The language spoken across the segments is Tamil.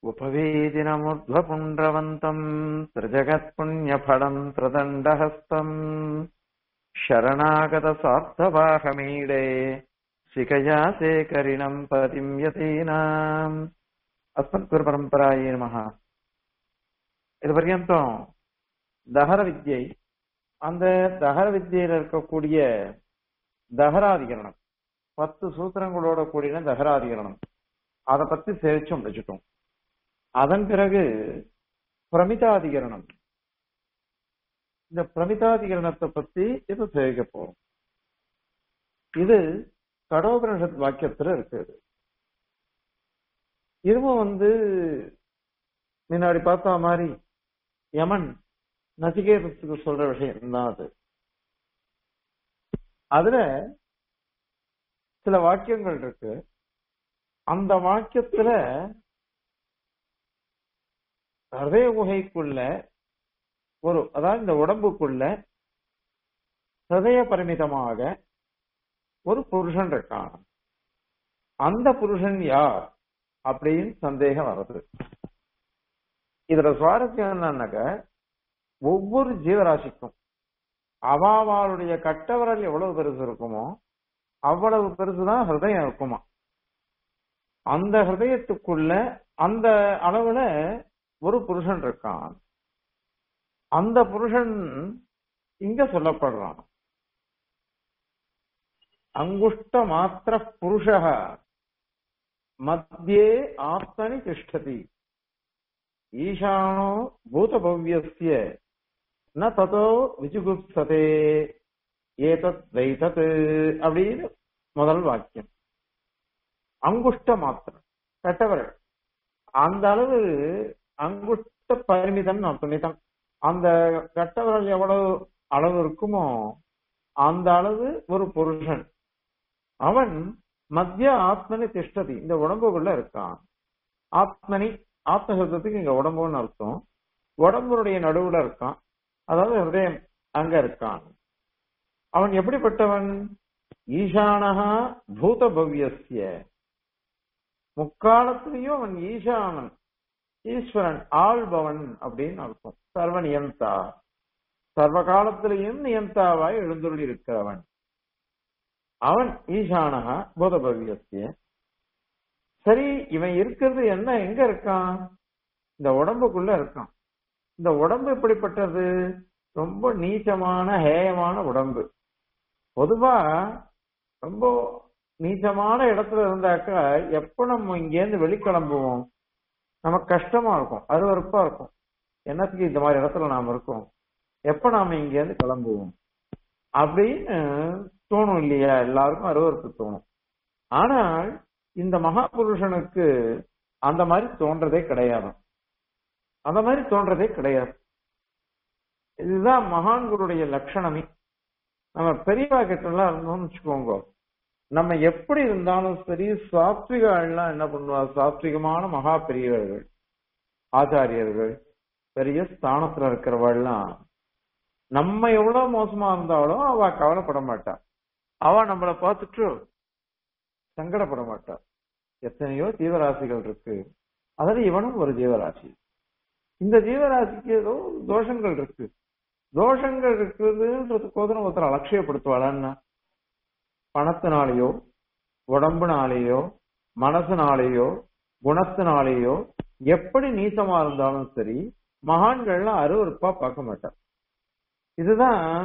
उपवेदिनमुर्ध्वपुण्ड्रवन्तम् त्रिजगत्पुण्यफलम् त्रिदण्डहस्तम् शरणागतसार्थवाहमीडे शिखया शेखरिणम् पतिम् यतीनाम् அஸ்மத்குருபரம்பராயே நமஹ இது பர்யந்தம் தகர வித்யை அந்த தகர வித்யில இருக்கக்கூடிய தகராதிகரணம் பத்து சூத்திரங்களோட கூடின தகராதிகரணம் அதை பத்தி சேவிச்சு முடிச்சிட்டோம் அதன் பிறகு பிரமிதாதிகரணம் இந்த பிரமிதாதிகரணத்தை பத்தி இப்ப சேவிக்க போறோம் இது கடோபனிஷத் வாக்கியத்துல இருக்குது இதுவும் வந்து முன்னாடி பார்த்த மாதிரி யமன் நசிகேதத்துக்கு சொல்ற விஷயம் தான் அது அதுல சில வாக்கியங்கள் இருக்கு அந்த வாக்கியத்துல ஹதய குகைக்குள்ள ஒரு அதாவது இந்த உடம்புக்குள்ள ஹதய பரிமிதமாக ஒரு புருஷன் இருக்கான் அந்த புருஷன் யார் அப்படின்னு சந்தேகம் வருது இதுல சுவாரஸ்யம் என்னன்னாக்க ஒவ்வொரு ஜீவராசிக்கும் அவாவாளுடைய கட்டவரல் எவ்வளவு பெருசு இருக்குமோ அவ்வளவு பெருசுதான் ஹிருதயம் இருக்குமா அந்த ஹிருதயத்துக்குள்ள அந்த அளவுல ஒரு புருஷன் இருக்கான் அந்த புருஷன் இங்க சொல்லப்படுறான் அங்குஷ்ட மாத்திர புருஷக மத்தியே ஆத்மனி திஷ்டதி ஈசானோ பூதபவ்யஸ்ய ந ததோ விஜுகுப்சதே ஏதத் வைதத் அப்படின்னு முதல் வாக்கியம் அங்குஷ்ட மாத்திரம் கட்டவர்கள் அந்த அளவு அங்குஷ்ட பரிமிதம் அர்த்தமிதம் அந்த கட்டவர்கள் எவ்வளவு அளவு இருக்குமோ அந்த அளவு ஒரு புருஷன் அவன் மத்திய ஆத்மனி திஷ்டதி இந்த உடம்புக்குள்ள இருக்கான் ஆத்மனி ஆத்மசப்தத்துக்கு இங்க உடம்புன்னு அர்த்தம் உடம்புடைய நடுவுல இருக்கான் அதாவது ஹிருதயம் அங்க இருக்கான் அவன் எப்படிப்பட்டவன் ஈசானஹா பூத பவ்யஸ்ய முக்காலத்திலையும் அவன் ஈசானன் ஈஸ்வரன் ஆள்பவன் அப்படின்னு அர்த்தம் சர்வ நியந்தா சர்வ காலத்திலையும் நியந்தாவாய் எழுந்துள்ளி இருக்கிறவன் அவன் ஈசானகா பூதபவியசிய சரி இவன் இருக்கிறது என்ன எங்க இருக்கான் இந்த உடம்புக்குள்ள இருக்கான் இந்த உடம்பு எப்படிப்பட்டது ரொம்ப நீச்சமான ஹேயமான உடம்பு பொதுவா ரொம்ப நீச்சமான இடத்துல இருந்தாக்கா எப்ப நம்ம இங்கேருந்து வெளிக்கிளம்புவோம் நமக்கு கஷ்டமா இருக்கும் அருவறுப்பா இருக்கும் என்னத்துக்கு இந்த மாதிரி இடத்துல நாம இருக்கோம் எப்ப நாம இங்கேருந்து கிளம்புவோம் அப்படின்னு தோணும் இல்லையா எல்லாருக்கும் அருவறுப்பு தோணும் ஆனால் இந்த மகாபுருஷனுக்கு அந்த மாதிரி தோன்றதே கிடையாது அந்த மாதிரி தோன்றதே கிடையாது இதுதான் மகான்களுடைய லட்சணமே நம்ம பெரியவா கிட்ட எல்லாம் இருந்தோம்னு வச்சுக்கோங்க நம்ம எப்படி இருந்தாலும் சரி சாத்விகாலாம் என்ன பண்ணுவா சாத்விகமான மகா பெரியவர்கள் ஆச்சாரியர்கள் பெரிய ஸ்தானத்துல இருக்கிறவாள்லாம் நம்ம எவ்வளவு மோசமா இருந்தாலும் அவ கவலைப்பட மாட்டா அவ நம்மளை பார்த்துட்டு சங்கடப்பட மாட்டா எத்தனையோ ஜீவராசிகள் இருக்கு அதுல இவனும் ஒரு ஜீவராசி இந்த ஜீவராசிக்கு ஏதோ தோஷங்கள் இருக்கு தோஷங்கள் இருக்குதுன்றதுக்கோசரம் ஒருத்தர் அலட்சியப்படுத்துவாளான்னா பணத்தினாலேயோ உடம்புனாலேயோ மனசுனாலேயோ குணத்தினாலேயோ எப்படி நீசமா இருந்தாலும் சரி மகான்கள்லாம் அருவறுப்பா பார்க்க மாட்டார் இதுதான்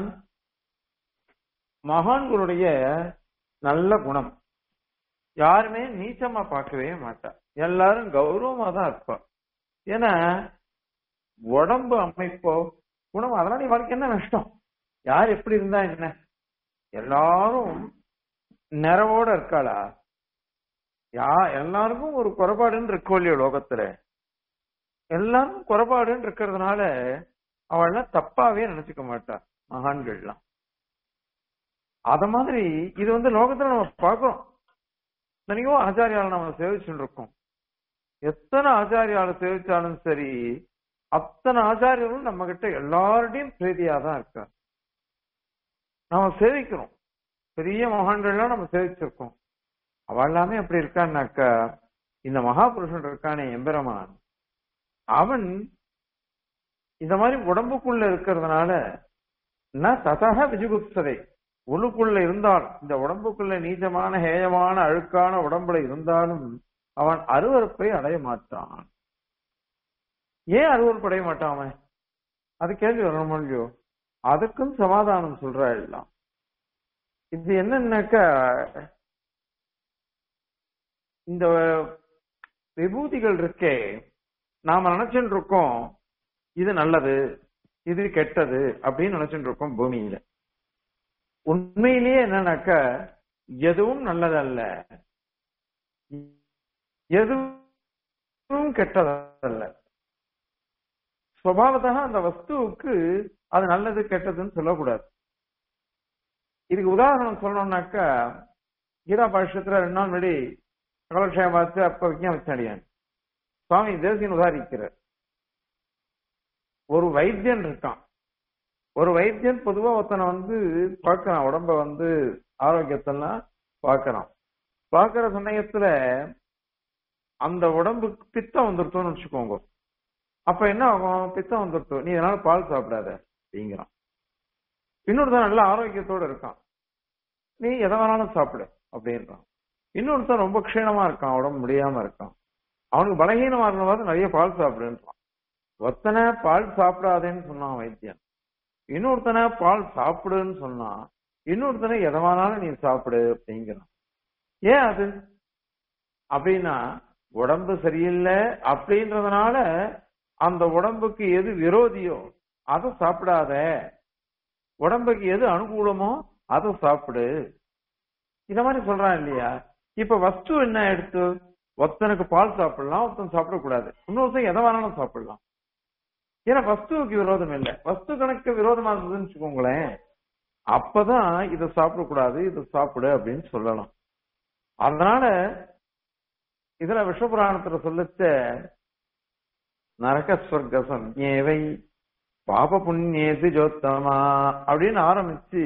மகான்களுடைய நல்ல குணம் யாருமே நீச்சமா பார்க்கவே மாட்டா எல்லாரும் கௌரவமா தான் இருப்பா ஏன்னா உடம்பு அமைப்போ குணம் அதனால இவனுக்கு என்ன நஷ்டம் யார் எப்படி இருந்தா என்ன எல்லாரும் நிறவோட இருக்காளா யா எல்லாருக்கும் ஒரு குறைபாடுன்னு இருக்கோ இல்லையோ லோகத்துல எல்லாரும் குறைபாடுன்னு இருக்கிறதுனால அவள்லாம் தப்பாவே நினைச்சுக்க மாட்டா மகான்கள்லாம் அத மாதிரி இது வந்து லோகத்துல நம்ம பார்க்கிறோம் எத்தனையோ ஆச்சாரியால நம்ம சேவிச்சுட்டு இருக்கோம் எத்தனை ஆச்சாரியால சேவிச்சாலும் சரி அத்தனை ஆச்சாரியர்களும் நம்ம கிட்ட எல்லாருடையும் பிரீதியா தான் இருக்கா நம்ம சேவிக்கிறோம் பெரிய மகான்கள்லாம் நம்ம சேவிச்சிருக்கோம் அவ எல்லாமே எப்படி இருக்கான்னாக்கா இந்த மகாபுருஷன் இருக்கானே எம்பெருமான் அவன் இந்த மாதிரி உடம்புக்குள்ள இருக்கிறதுனால ந ததக விஜுகுப்சதை உள்ளுக்குள்ள இருந்தால் இந்த உடம்புக்குள்ள நீச்சமான ஹேயமான அழுக்கான உடம்புல இருந்தாலும் அவன் அருவருப்பை அடைய மாட்டான் ஏன் அருவருப்பு அடைய மாட்டான் அவன் அது கேள்வி வரணும் இல்லையோ அதுக்கும் சமாதானம் சொல்றா எல்லாம் இது என்னன்னாக்கா இந்த விபூதிகள் இருக்கே நாம நினைச்சுட்டு இருக்கோம் இது நல்லது இது கெட்டது அப்படின்னு நினைச்சுட்டு இருக்கோம் பூமியில உண்மையிலேயே என்னன்னாக்கா எதுவும் நல்லதல்ல எதுவும் கெட்டதல்ல சுவாவத்தாக அந்த வஸ்துவுக்கு அது நல்லது கெட்டதுன்னு சொல்லக்கூடாது இதுக்கு உதாரணம் சொல்லணும்னாக்கா கீதா பாஷ்யத்துல ரெண்டு நாள் முன்னாடி கலக்ஷேம் பார்த்து அப்ப விஞ்ஞாபிச்சாடியான் சுவாமி தேசியன் உதாரிக்கிறார் ஒரு வைத்தியன் இருக்கான் ஒரு வைத்தியன் பொதுவா ஒருத்தனை வந்து பார்க்கறான் உடம்ப வந்து ஆரோக்கியத்தெல்லாம் பார்க்கறான் பார்க்கிற சமயத்துல அந்த உடம்புக்கு பித்தம் வந்துருத்தோம்னு வச்சுக்கோங்க அப்ப என்ன ஆகும் பித்தம் வந்துருத்தோம் நீ இதனால பால் சாப்பிடாத அப்படிங்கிறான் இன்னொருத்தன் நல்ல ஆரோக்கியத்தோட இருக்கான் நீ எதை வேணாலும் சாப்பிடு அப்படின்றான் இன்னொருத்தன் ரொம்ப க்ஷீணமா இருக்கான் உடம்பு முடியாம இருக்கான் அவனுக்கு பலகீனமா இருந்தவாறு நிறைய பால் சாப்பிடுன்றான் ஒத்தனை பால் சாப்பிடாதேன்னு சொன்னான் வைத்தியன் இன்னொருத்தனை பால் சாப்பிடுன்னு சொன்னான் இன்னொருத்தனை எதை வேணாலும் நீ சாப்பிடு அப்படிங்கிறான் ஏன் அது அப்படின்னா உடம்பு சரியில்லை அப்படின்றதுனால அந்த உடம்புக்கு எது விரோதியோ அதை சாப்பிடாத உடம்புக்கு எது அனுகூலமோ அதை சாப்பிடு இந்த மாதிரி சொல்றான் இல்லையா இப்ப வஸ்து என்ன எடுத்து ஒருத்தனுக்கு பால் சாப்பிடலாம் ஒருத்தன் சாப்பிடக்கூடாது இன்னொருத்தன் எதை வேணாலும் சாப்பிடலாம் ஏன்னா வஸ்துவுக்கு விரோதம் இல்லை வஸ்து கணக்கு விரோதமா இருந்ததுன்னு வச்சுக்கோங்களேன் அப்பதான் இதை சாப்பிடக்கூடாது இதை சாப்பிடு அப்படின்னு சொல்லலாம் அதனால இதுல விஸ்வபுராணத்துல சொல்லச்ச நரக ஸ்வர்க சம்ஞேவை பாப புண்ணியது ஜோத்தமா அப்படின்னு ஆரம்பிச்சு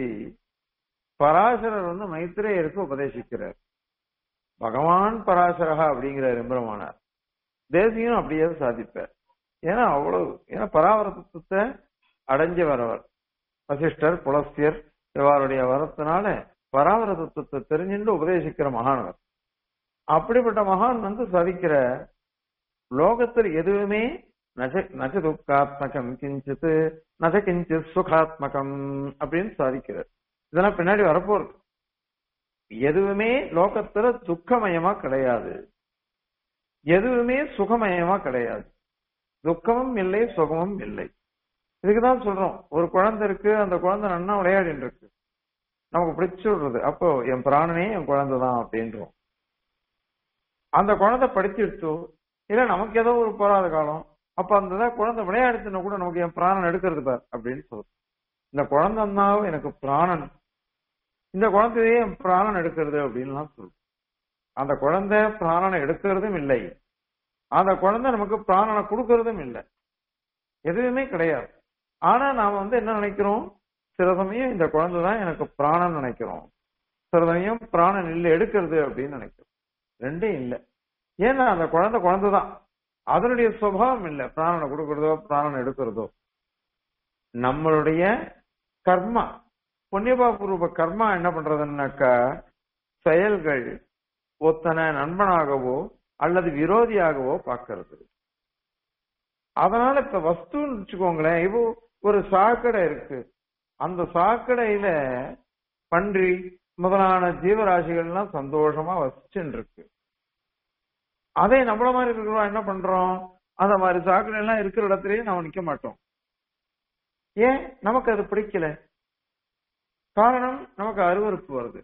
பராசரர் வந்து மைத்திரேயருக்கு உபதேசிக்கிறார் பகவான் பராசரகா அப்படிங்கிறார் எம்பெருமானார் தேசியம் அப்படியே சாதிப்பார் ஏன்னா அவ்வளவு ஏன்னா பராவர தத்துவத்தை அடைஞ்சு வரவர் வசிஷ்டர் புலஸ்தியர் இவருடைய வரத்தினால பராவர தத்துவத்தை தெரிஞ்சுட்டு உபதேசிக்கிற மகானவர் அப்படிப்பட்ட மகான் வந்து சாதிக்கிற லோகத்தில் எதுவுமே நஜ நஜ துக்காத்மகம் கிஞ்சித் நஜ கிஞ்சித் சுகாத்மகம் அப்படின்னு சாதிக்கிறார் இதெல்லாம் பின்னாடி வரப்போறது எதுவுமே லோகத்துல துக்கமயமா கிடையாது எதுவுமே சுகமயமா கிடையாது துக்கமும் இல்லை சுகமும் இல்லை இதுக்குதான் சொல்றோம் ஒரு குழந்தை இருக்கு அந்த குழந்தை நன்னா விளையாடிட்டு இருக்கு நமக்கு பிடிச்சு விடுறது அப்போ என் பிராணனே என் குழந்தை தான் அப்படின்றோம் அந்த குழந்தை படிச்சிடுச்சோ இல்ல நமக்கு ஏதோ ஒரு போராத காலம் அப்ப அந்த குழந்தை விளையாடுச்சுன்னா கூட நமக்கு என் பிராணன் எடுக்கிறது பார் அப்படின்னு சொல்றோம் இந்த குழந்தை இருந்தாலும் எனக்கு பிராணன் இந்த குழந்தையே என் பிராணன் எடுக்கிறது அப்படின்லாம் சொல்றோம் அந்த குழந்தை பிராணனை எடுக்கிறதும் இல்லை அந்த குழந்தை நமக்கு பிராணனை கொடுக்கறதும் இல்லை எதுவுமே கிடையாது ஆனா நாம வந்து என்ன நினைக்கிறோம் சில சமயம் இந்த குழந்தை தான் எனக்கு பிராணன் நினைக்கிறோம் சில சமயம் பிராணன் இல்லை எடுக்கிறது அப்படின்னு நினைக்கிறோம் ரெண்டும் இல்லை ஏன்னா அந்த குழந்தை குழந்தை தான் அதனுடைய சுபாவம் இல்லை பிராணனை கொடுக்கறதோ பிராணனை எடுக்கிறதோ நம்மளுடைய கர்மா புண்ணியபாபூர்வ கர்மா என்ன பண்றதுன்னாக்கா செயல்கள் ஒத்தனை நண்பனாகவோ அல்லது விரோதியாகவோ பார்க்கறது அதனால இப்ப வஸ்துன்னு வச்சுக்கோங்களேன் இப்போ ஒரு சாக்கடை இருக்கு அந்த சாக்கடையில பன்றி முதலான ஜீவராசிகள்லாம் சந்தோஷமா வசிச்சுன்னு இருக்கு அதே நம்மள மாதிரி இருக்கிறோம் என்ன பண்றோம் அந்த மாதிரி சாக்கடை எல்லாம் இருக்கிற இடத்துலயே நம்ம நிக்க மாட்டோம் ஏன் நமக்கு அது பிடிக்கல காரணம் நமக்கு அருவறுப்பு வருது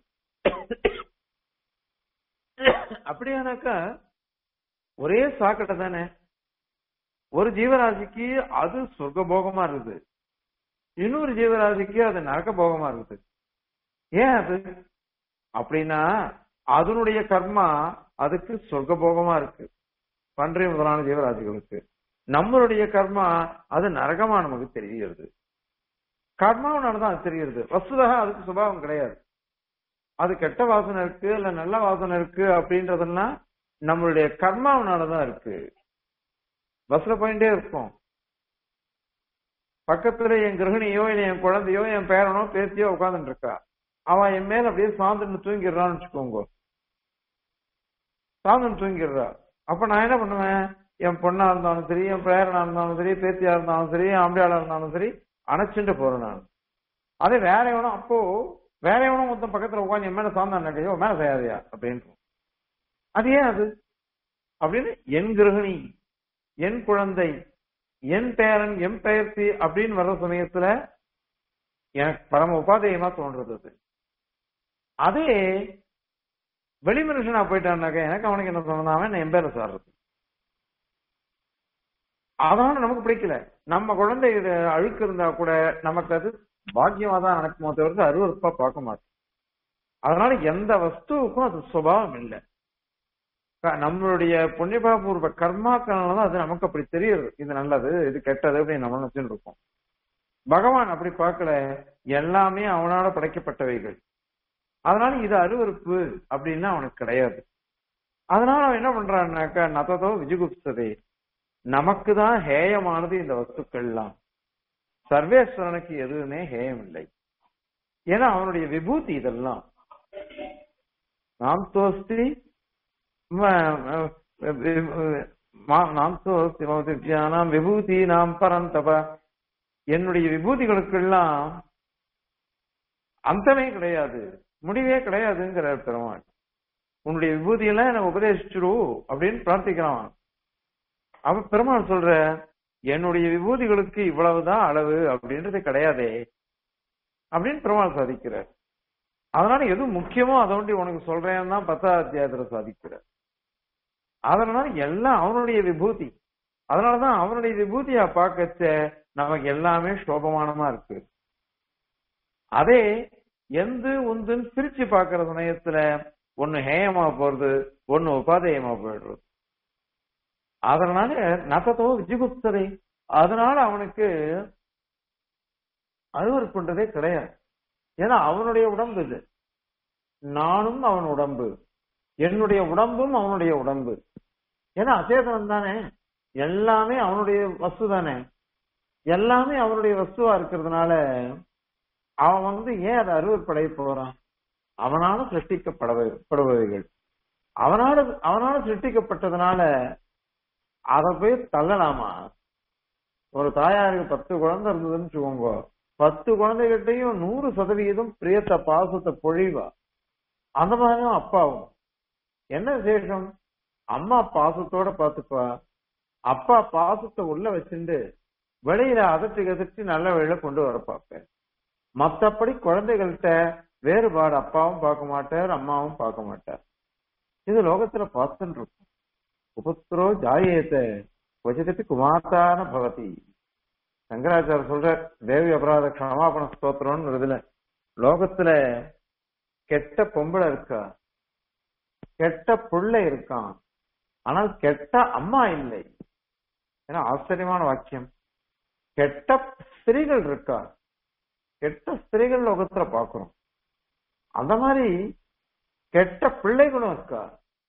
அப்படியானாக்கா ஒரே சாக்கடை தானே ஒரு ஜீவராசிக்கு அது சொர்க்க போகமா இருக்குது இன்னொரு ஜீவராசிக்கு அது நரக போகமா இருக்குது ஏன் அது அப்படின்னா அதனுடைய கர்மா அதுக்கு சொர்க்க போகமா இருக்கு பன்றி முதலான ஜீவராசிகளுக்கு நம்மளுடைய கர்மா அது நரகமா நமக்கு தெரிகிறது கர்மாவனாலதான் அது தெரிகிறது வசுதாக அதுக்கு சுபாவம் கிடையாது அது கெட்ட வாசனை இருக்கு இல்ல நல்ல வாசனை இருக்கு அப்படின்றதெல்லாம் நம்மளுடைய கர்மாவனாலதான் இருக்கு பஸ்ல போயிட்டே இருப்போம் பக்கத்துல என் கிரகணியோ இல்ல என் குழந்தையோ என் பேரனோ பேத்தியோ உட்கார்ந்துட்டு இருக்கா அவன் என் மேல அப்படியே சாந்துன்னு தூங்கிடுறான்னு வச்சுக்கோங்க சாந்துன்னு தூங்கிடுறா அப்ப நான் என்ன பண்ணுவேன் என் பொண்ணா இருந்தாலும் சரி என் பேரனா இருந்தாலும் சரி பேத்தியா இருந்தாலும் சரி ஆம்பளையாளா இருந்தாலும் சரி அணைச்சுட்டு போறேன் நான் அதே வேற எவனும் அப்போ வேற எவனும் மொத்தம் பக்கத்துல உட்காந்து என் மேல சாந்தாண்டாக்கையோ மேல செய்யாதையா அப்படின்னு அது ஏன் அது அப்படின்னு என் கிரகிணி என் குழந்தை என் பேரன் என் பெயர்த்தி அப்படின்னு வர்ற சமயத்துல எனக்கு பரம உபாதேயமா தோன்றது அது அதே வெளி மனுஷனா போயிட்டான்னாக்க எனக்கு அவனுக்கு என்ன தோணுது அவன் என் பேர சாடுறது அதனால நமக்கு பிடிக்கல நம்ம குழந்தை இது அழுக்கு இருந்தா கூட நமக்கு அது பாக்கியமா தான் நடக்குமோ தவிர்த்து அருவறுப்பா பார்க்க மாட்டோம் அதனால எந்த வஸ்துவுக்கும் அது சுபாவம் இல்லை க- நம்மளுடைய புண்ணியபாபூர்வ கர்மாக்கள்னால தான் அது நமக்கு அப்படி தெரியுது இது நல்லது இது கெட்டது அப்படின்னு நம்ம நினைச்சுட்டு இருக்கோம் பகவான் அப்படி பார்க்கல எல்லாமே அவனால படைக்கப்பட்டவைகள் அதனால இது அருவருப்பு அப்படின்னு அவனுக்கு கிடையாது அதனால அவன் என்ன பண்றான்னாக்கா நததோ விஜுகுப்சதே நமக்கு தான் ஹேயமானது இந்த வஸ்துக்கள்லாம் சர்வேஸ்வரனுக்கு எதுவுமே ஹேயம் இல்லை ஏன்னா அவனுடைய விபூதி இதெல்லாம் நாம் தோஸ்தி நாம் தோஸ்தி நாம் விபூதி நாம் பரந்தப என்னுடைய விபூதிகளுக்கெல்லாம் அந்தமே கிடையாது முடிவே கிடையாதுங்கிறார் பெருமாள் உன்னுடைய விபூதியெல்லாம் எனக்கு உபதேசிச்சிரு அப்படின்னு பிரார்த்திக்கிறான் அவ பெருமாள் சொல்ற என்னுடைய விபூதிகளுக்கு இவ்வளவுதான் அளவு அப்படின்றது கிடையாதே அப்படின்னு பெருமாள் சாதிக்கிறார் அதனால எது முக்கியமோ அதை ஒண்டி உனக்கு சொல்றேன்னு தான் பத்தாவது அத்தியாயத்துல சாதிக்கிறார் அதனால எல்லாம் அவனுடைய விபூதி அதனாலதான் அவனுடைய விபூதியா பார்க்கச்ச நமக்கு எல்லாமே சோபமானமா இருக்கு அதே எந்து உந்துன்னு பிரிச்சு பார்க்கிற சமயத்துல ஒண்ணு ஹேயமா போறது ஒண்ணு உபாதேயமா போயிடுறது அதனால நத்தத்தோ விஜிகுப்தரை அதனால அவனுக்கு அருவருப்புன்றதே கிடையாது ஏன்னா அவனுடைய உடம்பு இது நானும் அவன் உடம்பு என்னுடைய உடம்பும் அவனுடைய உடம்பு ஏன்னா அச்சேதனம் தானே எல்லாமே அவனுடைய வஸ்து தானே எல்லாமே அவனுடைய வஸ்துவா இருக்கிறதுனால அவன் வந்து ஏன் அதை அருவற்படைய போறான் அவனால சிருஷ்டிக்கப்படுபவைகள் அவனால அவனால சிருஷ்டிக்கப்பட்டதுனால அதை போய் தள்ளலாமா ஒரு தாயாருக்கு பத்து குழந்தை இருந்ததுன்னு வச்சுக்கோங்க பத்து குழந்தைகிட்டையும் நூறு சதவிகிதம் பிரியத்தை பாசத்தை பொழிவா அந்த மாதிரியும் அப்பாவும் என்ன விசேஷம் அம்மா பாசத்தோட பாத்துப்பா அப்பா பாசத்தை உள்ள வச்சுட்டு வெளியில அதட்டி கதட்டி நல்ல வழியில கொண்டு வர பார்ப்பேன் மத்தபடி குழந்தைகள்கிட்ட வேறுபாடு அப்பாவும் பார்க்க மாட்டார் அம்மாவும் பார்க்க மாட்டார் இது லோகத்துல பார்த்துட்டு இருக்கும் உபத்ரோ ஜாயேத்த கொஜிதப்பி குமார்த்தான பவதி சங்கராச்சார சொல்ற தேவி அபராத க்ஷமாபண ஸ்தோத்திரம்னு இதுல லோகத்துல கெட்ட பொம்பளை இருக்கா கெட்ட புள்ள இருக்கான் ஆனால் கெட்ட அம்மா இல்லை ஏன்னா ஆச்சரியமான வாக்கியம் கெட்ட ஸ்திரீகள் இருக்கா கெட்ட ஸ்திரீகள் லோகத்துல பாக்குறோம் அந்த மாதிரி கெட்ட பிள்ளைகளும் இருக்கா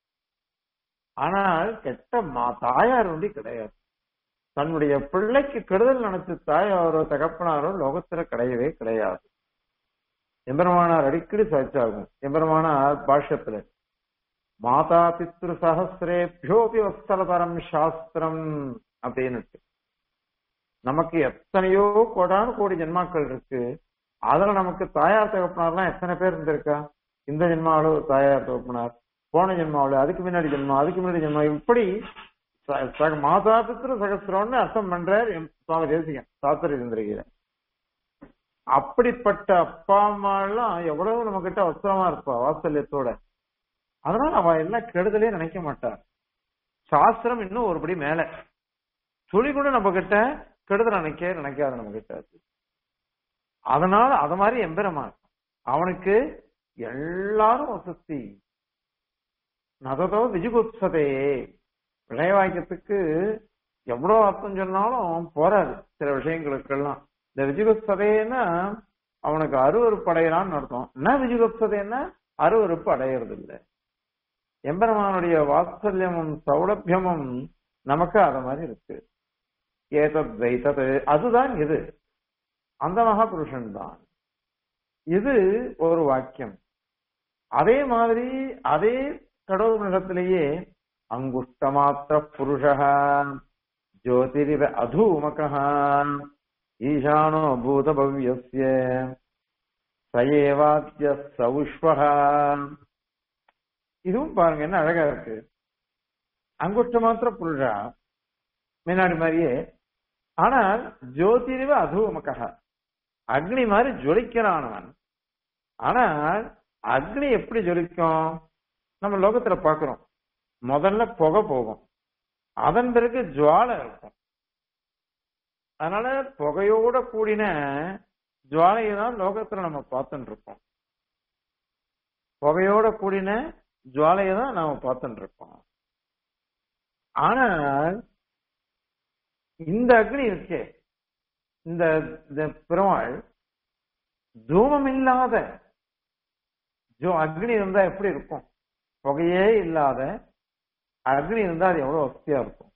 ஆனால் கெட்ட மா தாயார் ஒண்டி கிடையாது தன்னுடைய பிள்ளைக்கு கெடுதல் நினைச்ச தாயாரோ தகப்பனாரோ லோகத்துல கிடையவே கிடையாது எம்பெருமானார் அடிக்கடி சாட்சாகும் எம்பெருமானார் பாஷ்யத்துல மாதா பித்ரு சகசிரேபியோபி வத்சலதரம் சாஸ்திரம் அப்படின்னு நமக்கு எத்தனையோ கோடான கோடி ஜென்மாக்கள் இருக்கு அதுல நமக்கு தாயார் தகப்பனார்லாம் எத்தனை பேர் இருந்திருக்கா இந்த ஜென்மாவில ஒரு தாயார் தகப்பனார் போன ஜென்மாவில அதுக்கு முன்னாடி ஜென்மா அதுக்கு முன்னாடி ஜென்மா இப்படி ச- சக- மாதா பித்ரு சகசிரம்னு அர்த்தம் பண்றார் எம் சுவாமி தேசிகன் சாஸ்திர இருந்திருக்கிற அப்படிப்பட்ட அப்பா அம்மா எல்லாம் எவ்வளவு நம்ம கிட்ட வசமா இருப்பா வாத்சல்யத்தோட அதனால அவ எல்லாம் கெடுதலே நினைக்க மாட்டா சாஸ்திரம் இன்னும் ஒருபடி மேல துளி கூட நம்ம கிட்ட கெடுதல் நினைக்க நினைக்காது நம்ம கிட்ட அது. அதனால அது மாதிரி எம்பெருமான் அவனுக்கு எல்லாரும் வசதி நததோ விஜுகுப்சதே விளைவாக்கியத்துக்கு எவ்வளவு அர்த்தம் சொன்னாலும் போராது சில விஷயங்களுக்கெல்லாம் இந்த விஜுகுப்சதேன்னா அவனுக்கு அருவருப்பு அடையிறான்னு அர்த்தம் என்ன விஜுகுப்சதேன்னா அருவருப்பு அடையிறது இல்லை எம்பெருமானுடைய வாத்சல்யமும் சௌலபியமும் நமக்கு அத மாதிரி இருக்கு ஏதத் வைத்தது அதுதான் இது அந்த மகாபுருஷன் தான் இது ஒரு வாக்கியம் அதே மாதிரி அதே கடவுளிடத்திலேயே அங்குஷ்டமாத்திர புருஷ ஜோதிரிவ அதூமக ஈசானோ பூதபவ்யஸ்ய சயேவாத்திய சவுஷ்வக இதுவும் பாருங்க என்ன அழகா இருக்கு அங்குஷ்ட மாத்திர புருஷா முன்னாடி மாதிரியே ஆனால் ஜோதிரிவ அதூமக அக்னி மாதிரி ஜொலிக்கிறானவன் ஆனால் அக்னி எப்படி ஜொலிக்கும் நம்ம லோகத்துல பாக்குறோம் முதல்ல புகை போகும் அதன் பிறகு ஜுவாலை இருக்கும் அதனால புகையோட கூடின ஜுவாலையை தான் லோகத்துல நம்ம பார்த்துட்டு இருக்கோம் புகையோட கூடின ஜுவாலையை தான் நாம பார்த்துட்டு இருக்கோம் ஆனால் இந்த அக்னி இருக்கே இந்த இந்த பெருமாள் தூமம் இல்லாத ஜோ அக்னி இருந்தா எப்படி இருக்கும் புகையே இல்லாத அக்னி இருந்தா அது எவ்வளவு வசதியா இருக்கும்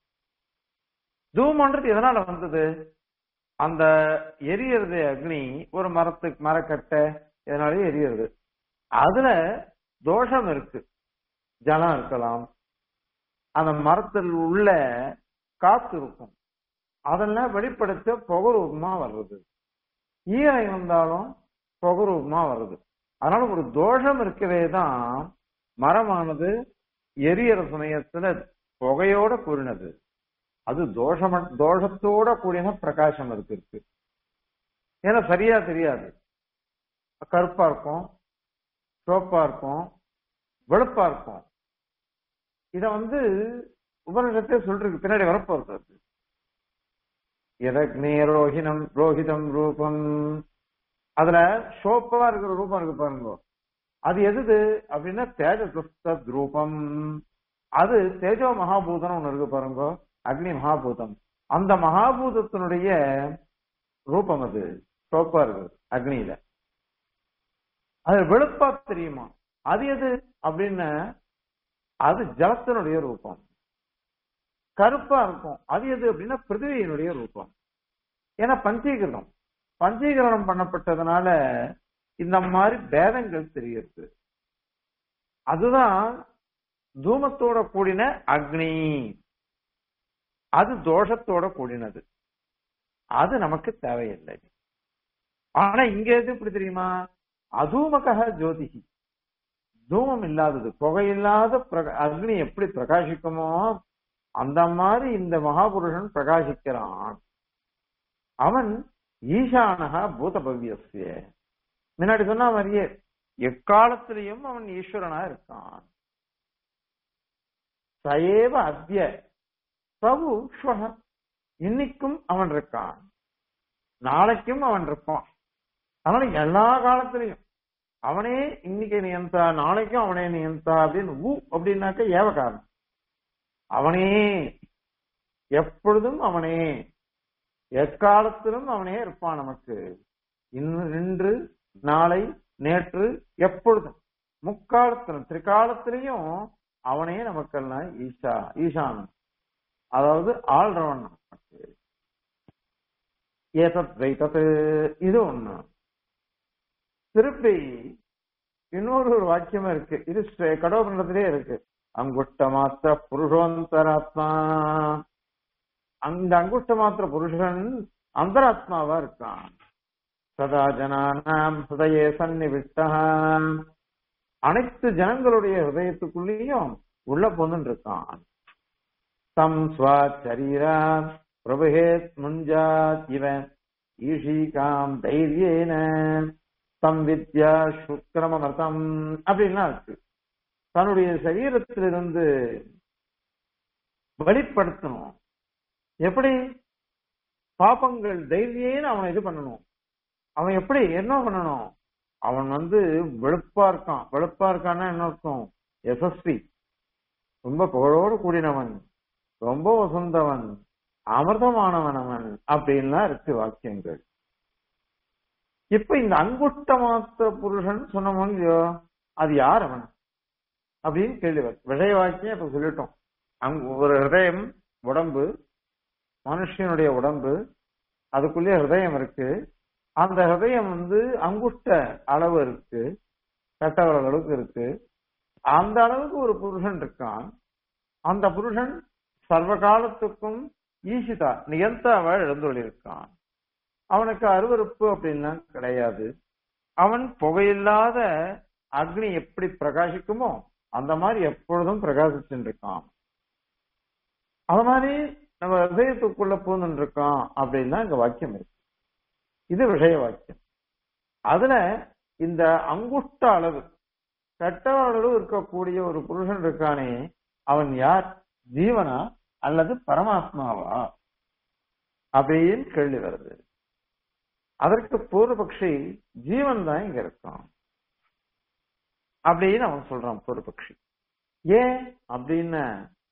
தூமன்றது எதனால வந்தது அந்த எரியறது அக்னி ஒரு மரத்துக்கு மரக்கட்டை இதனாலே எரியறது அதுல தோஷம் இருக்கு ஜலம் இருக்கலாம் அந்த மரத்தில் உள்ள காத்து இருக்கும் அதெல்லாம் வெளிப்படுத்த புகரூபமா வர்றது ஈரை வந்தாலும் புகரூபமா வருது அதனால ஒரு தோஷம் இருக்கவே தான் மரமானது எரியற சமயத்துல புகையோட கூறினது அது தோஷம் தோஷத்தோட கூடின பிரகாசம் இருக்கு இருக்கு ஏன்னா சரியா தெரியாது கருப்பா இருக்கும் சோப்பா இருக்கும் வெளுப்பா இருக்கும் இத வந்து உபனிஷத்தே சொல்றதுக்கு பின்னாடி வரப்போறது எதக்னே ரோஹினம் ரோஹிதம் ரூபம் அதுல சோப்பா இருக்கிற ரூபம் இருக்கு பாருங்க அது எதுது அப்படின்னா தேஜஸ்தத் ரூபம் அது தேஜோ மகாபூதம் ஒண்ணு இருக்கு பாருங்க அக்னி மகாபூதம் அந்த மகாபூதத்தினுடைய ரூபம் அது சோப்பா இருக்கு அக்னியில அது வெளுப்பா தெரியுமா அது எது அப்படின்னு அது ஜலத்தினுடைய ரூபம் கருப்பா இருக்கும் அது எது அப்படின்னா பிருத்திவியினுடைய ரூபம் ஏன்னா பஞ்சீகரணம் பஞ்சீகரணம் பண்ணப்பட்டதுனால இந்த மாதிரி பேதங்கள் தெரியுது அதுதான் தூமத்தோட கூடின அக்னி அது தோஷத்தோட கூடினது அது நமக்கு தேவையில்லை ஆனா இங்க எது இப்படி தெரியுமா அதூமக ஜோதிகி தூமம் இல்லாதது புகையில்லாத அக்னி எப்படி பிரகாசிக்குமோ அந்த மாதிரி இந்த மகாபுருஷன் பிரகாசிக்கிறான் அவன் ஈசானகா பூதபவ்யசிய முன்னாடி சொன்ன மாதிரியே எக்காலத்திலையும் அவன் ஈஸ்வரனா இருக்கான் சயேவ அத்திய பிரபு ஸ்வக இன்னைக்கும் அவன் இருக்கான் நாளைக்கும் அவன் இருப்பான் அதனால எல்லா காலத்திலையும் அவனே இன்னைக்கு நியந்தா நாளைக்கும் அவனே நியந்தா அப்படின்னு ஊ அப்படின்னாக்க ஏவகாரம் அவனே எப்பொழுதும் அவனே எக்காலத்திலும் அவனே இருப்பான் நமக்கு இன்று இன்று நாளை நேற்று எப்பொழுதும் முக்காலத்திலும் திரிகாலத்திலையும் அவனே நமக்கெல்லாம் ஈஷா ஈசான் அதாவது ஆள்றவன் நமக்கு ஏதத் வைத்தது இது ஒண்ணு திருப்பி இன்னொரு ஒரு வாக்கியமா இருக்கு இது கடவுளிடத்திலே இருக்கு அங்குஷ்ட மாத்திர புருஷோந்தராத்மா அந்த அங்குஷ்ட மாத்திர புருஷன் அந்தராத்மாவா இருக்கான் சதா ஜனானாம் ஹிருதயே சன்னிவிட்டா அனைத்து ஜனங்களுடைய ஹிருதயத்துக்குள்ளேயும் உள்ள பொண்ணு இருக்கான் தம் ஸ்வா சரீரா பிரபுஹேத் முஞ்சாத் இவன் ஈஷிகாம் தைரியேன தம் வித்யா சுக்கிரமர்த்தம் அப்படின்லாம் இருக்கு தன்னுடைய சரீரத்திலிருந்து வெளிப்படுத்தணும் எப்படி பாப்பங்கள் தைரியேன்னு அவனை இது பண்ணணும் அவன் எப்படி என்ன பண்ணணும் அவன் வந்து வெளுப்பா இருக்கான் வெளுப்பா இருக்கான்னா என்ன அர்த்தம் எஸ்எஸ்பி ரொம்ப புகழோடு கூடினவன் ரொம்ப வசந்தவன் அமிர்தமானவன் அவன் அப்படின்லாம் இருக்கு வாக்கியங்கள் இப்ப இந்த அங்குஷ்ட மாத்திர புருஷன் சொன்னவன் இல்லையோ அது யார் அவன் அப்படின்னு கேள்வி விஷய வாக்கியம் இப்ப சொல்லிட்டோம் அங்க ஒரு ஹிருதயம் உடம்பு மனுஷனுடைய உடம்பு அதுக்குள்ளே ஹிருதயம் இருக்கு அந்த ஹிருதயம் வந்து அங்குஷ்ட அளவு இருக்கு கட்டவர அளவுக்கு இருக்கு அந்த அளவுக்கு ஒரு புருஷன் இருக்கான் அந்த புருஷன் சர்வ காலத்துக்கும் ஈசிதா நிகழ்த்தாவ எழுந்துள்ளிருக்கான் அவனுக்கு அருவருப்பு அப்படின்லாம் கிடையாது அவன் புகையில்லாத அக்னி எப்படி பிரகாசிக்குமோ அந்த மாதிரி எப்பொழுதும் பிரகாசிச்சுட்டு இருக்கான் அது மாதிரி நம்ம ஹிருதயத்துக்குள்ள பூந்துட்டு இருக்கான் அப்படின்னா இங்க வாக்கியம் இருக்கு இது விஷய வாக்கியம் அதுல இந்த அங்குஷ்ட அளவு கட்டவ அளவு இருக்கக்கூடிய ஒரு புருஷன் இருக்கானே அவன் யார் ஜீவனா அல்லது பரமாத்மாவா அப்படின்னு கேள்வி வருது அதற்கு பூர்வபக்ஷி ஜீவன் தான் இங்க இருக்கான் அப்படின்னு அவன் சொல்றான் பூர்வபக்ஷி ஏன் அப்படின்னு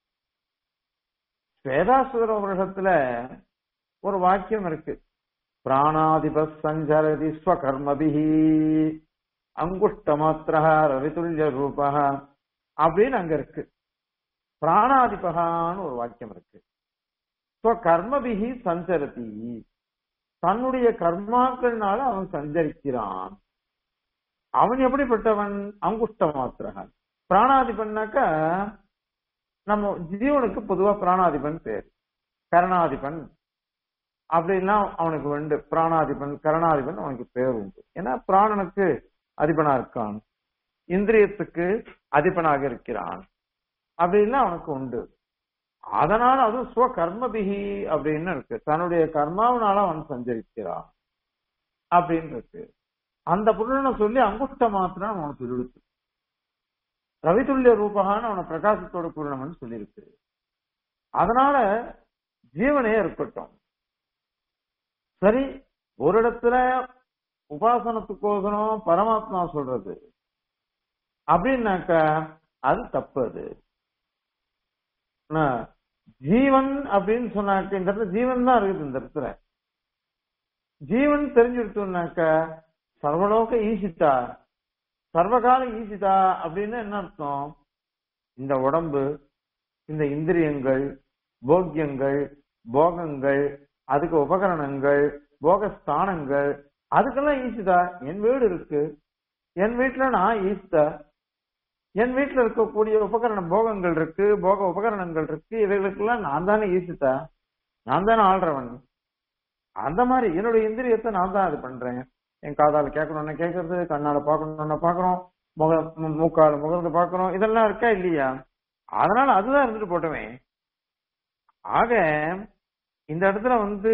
வேதாசுர வருஷத்துல ஒரு வாக்கியம் இருக்கு பிராணாதிப சஞ்சரதி ஸ்வகர்மபிஹி அங்குஷ்ட மாத்திரா ரவிதுல்ய ரூபா அப்படின்னு அங்க இருக்கு பிராணாதிபகான்னு ஒரு வாக்கியம் இருக்கு கர்மபிகி சஞ்சரதி தன்னுடைய கர்மாக்கள்னால அவன் சஞ்சரிக்கிறான் அவன் எப்படிப்பட்டவன் அங்குஷ்ட மாத்திரகன் பிராணாதிபன்னாக்கா நம்ம ஜீவனுக்கு பொதுவா பிராணாதிபன் பேர் கரணாதிபன் அப்படின்னா அவனுக்கு வந்து பிராணாதிபன் கரணாதிபன் அவனுக்கு பேர் உண்டு ஏன்னா பிராணனுக்கு அதிபனா இருக்கான் இந்திரியத்துக்கு அதிபனாக இருக்கிறான் அப்படின்னா அவனுக்கு உண்டு அதனால அதுவும் ஸ்வ கர்மபிகி அப்படின்னு இருக்கு தன்னுடைய கர்மாவனால அவன் சஞ்சரிக்கிறான் அப்படின்னு இருக்கு அந்த புருஷனை சொல்லி அங்குஷ்ட மாத்திரம் அவனுக்கு சொல்லிடுச்சு ரவிதுல்ய ரூபகான்னு அவனை பிரகாசத்தோட பூரணம்னு சொல்லியிருக்கு அதனால ஜீவனே இருக்கட்டும் சரி ஒரு இடத்துல உபாசனத்துக்கோசரம் பரமாத்மா சொல்றது அப்படின்னாக்கா அது தப்பு அது ஜீவன் அப்படின்னு சொன்னாக்க இந்த இடத்துல ஜீவன் தான் இருக்குது இந்த இடத்துல ஜீவன் தெரிஞ்சுடுத்தோம்னாக்க சர்வலோக ஈசித்தா சர்வகால ஈசிதா அப்படின்னு என்ன அர்த்தம் இந்த உடம்பு இந்த இந்திரியங்கள் போக்கியங்கள் போகங்கள் அதுக்கு உபகரணங்கள் போகஸ்தானங்கள் அதுக்கெல்லாம் ஈசிதா என் வீடு இருக்கு என் வீட்டுல நான் ஈசிதா என் வீட்டுல இருக்கக்கூடிய உபகரண போகங்கள் இருக்கு போக உபகரணங்கள் இருக்கு இவைகளுக்கெல்லாம் நான் தானே ஈசித்தா நான் தானே ஆள்றவன் அந்த மாதிரி என்னுடைய இந்திரியத்தை நான் தான் அது பண்றேன் என் காதால கேட்கணும்னு கேட்கறது கண்ணால பாக்கணும்னு பாக்குறோம் முக மூக்கால முகர்ந்து பாக்குறோம் இதெல்லாம் இருக்கா இல்லையா அதனால அதுதான் இருந்துட்டு போட்டோமே ஆக இந்த இடத்துல வந்து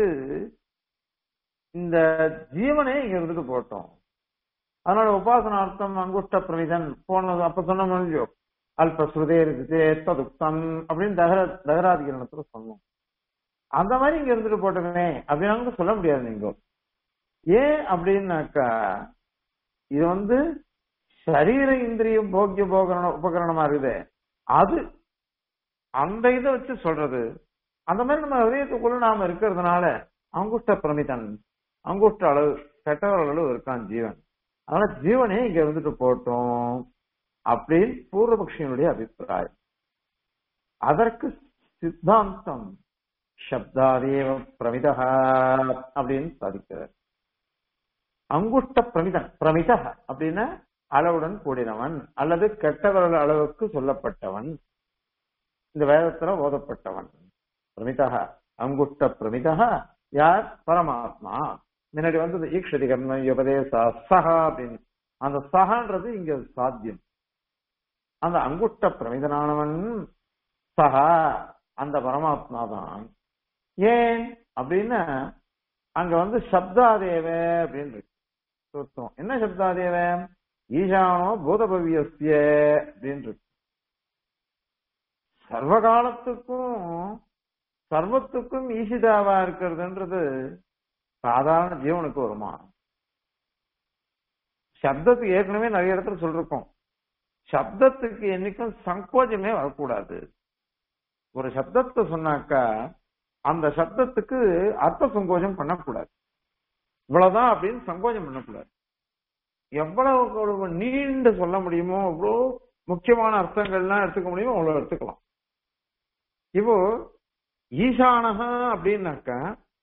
இந்த ஜீவனே இங்க இருந்துட்டு போட்டோம் அதனால உபாசனார்த்தம் அங்குஷ்ட பிரமிதன் போனது அப்ப சொன்ன இல்லையோ அல்ப ஸ்ருதே இருக்குது ததுக்தம் அப்படின்னு தகர தகராதிகரணத்துல சொன்னோம் அந்த மாதிரி இங்க இருந்துட்டு போட்டோமே அப்படின்னு சொல்ல முடியாது நீங்க ஏன் அப்படின்னாக்கா இது வந்து சரீர இந்திரியம் போக்கிய போகரண உபகரணமா இருக்குது அது அந்த இதை வச்சு சொல்றது அந்த மாதிரி நம்ம ஹதயத்துக்குள்ள நாம இருக்கிறதுனால அங்குஷ்ட பிரமிதன் அங்குஷ்ட அளவு கெட்டவர் அளவு இருக்கான் ஜீவன் அதனால ஜீவனே இங்க இருந்துட்டு போட்டோம் அப்படின்னு பூர்வபக்ஷியனுடைய அபிப்பிராயம் அதற்கு சித்தாந்தம் சப்தாதேவ பிரமிதா அப்படின்னு சாதிக்கிறார் அங்குஷ்ட பிரமிதன் பிரமித அப்படின்னா அளவுடன் கூடினவன் அல்லது கெட்டவர்கள் அளவுக்கு சொல்லப்பட்டவன் இந்த வேதத்துல ஓதப்பட்டவன் பிரமிதா அங்குஷ்ட பிரமிதா யார் பரமாத்மா முன்னாடி வந்தது ஈக்ஷதி கர்ம உபதேச சஹா அப்படின்னு அந்த சஹான்றது இங்க சாத்தியம் அந்த அங்குஷ்ட பிரமிதனானவன் சஹா அந்த பரமாத்மா தான் ஏன் அப்படின்னா அங்க வந்து சப்தாதேவ அப்படின்னு இருக்கு சுத்தம் என்ன சப்தாதேவ ஈசானோ பூதபவியஸ்ய அப்படின்னு இருக்கு சர்வகாலத்துக்கும் சர்வத்துக்கும் ஈசிதாவா இருக்கிறதுன்றது சாதாரண ஜீவனுக்கு வருமா சப்தத்துக்கு ஏற்கனவே நிறைய இடத்துல சொல்லிருக்கோம் சப்தத்துக்கு என்னைக்கும் சங்கோஜமே வரக்கூடாது ஒரு சப்தத்தை சொன்னாக்கா அந்த சப்தத்துக்கு அர்த்த சங்கோஜம் பண்ணக்கூடாது இவ்வளவுதான் அப்படின்னு சங்கோஜம் பண்ணக்கூடாது எவ்வளவு நீண்டு சொல்ல முடியுமோ அவ்வளோ முக்கியமான அர்த்தங்கள்லாம் எடுத்துக்க முடியுமோ அவ்வளவு எடுத்துக்கலாம் இப்போ ஈசானஹா அப்படின்னாக்கா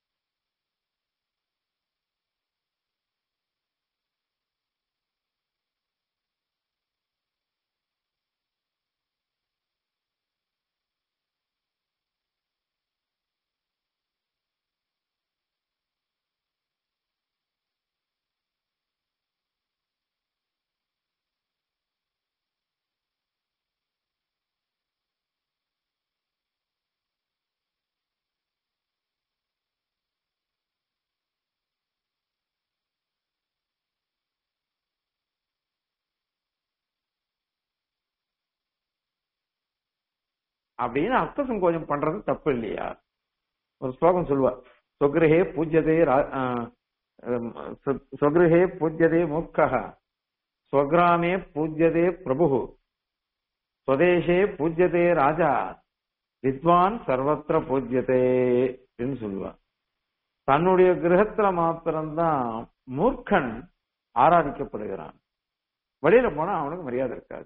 அப்படின்னு அர்த்த சங்கோஜம் பண்றது தப்பு இல்லையா ஒரு ஸ்லோகம் சொல்லுவார் சொக்ரஹே பூஜ்யதே ரா- ஆ, ஹம், சொ- சொக்ருஹே பூஜ்யதே மூர்க்கः ஸ்வகிராமே பூஜ்யதே பிரபு ஸ்வதேசே பூஜ்யதே ராஜா வித்வான் சர்வத்திர பூஜ்யதே அப்படின்னு சொல்லுவார் தன்னுடைய கிரகத்துல மாத்திரம்தான் மூர்க்கன் ஆராதிக்கப்படுகிறான் வெளியில போனா அவனுக்கு மரியாதை இருக்காது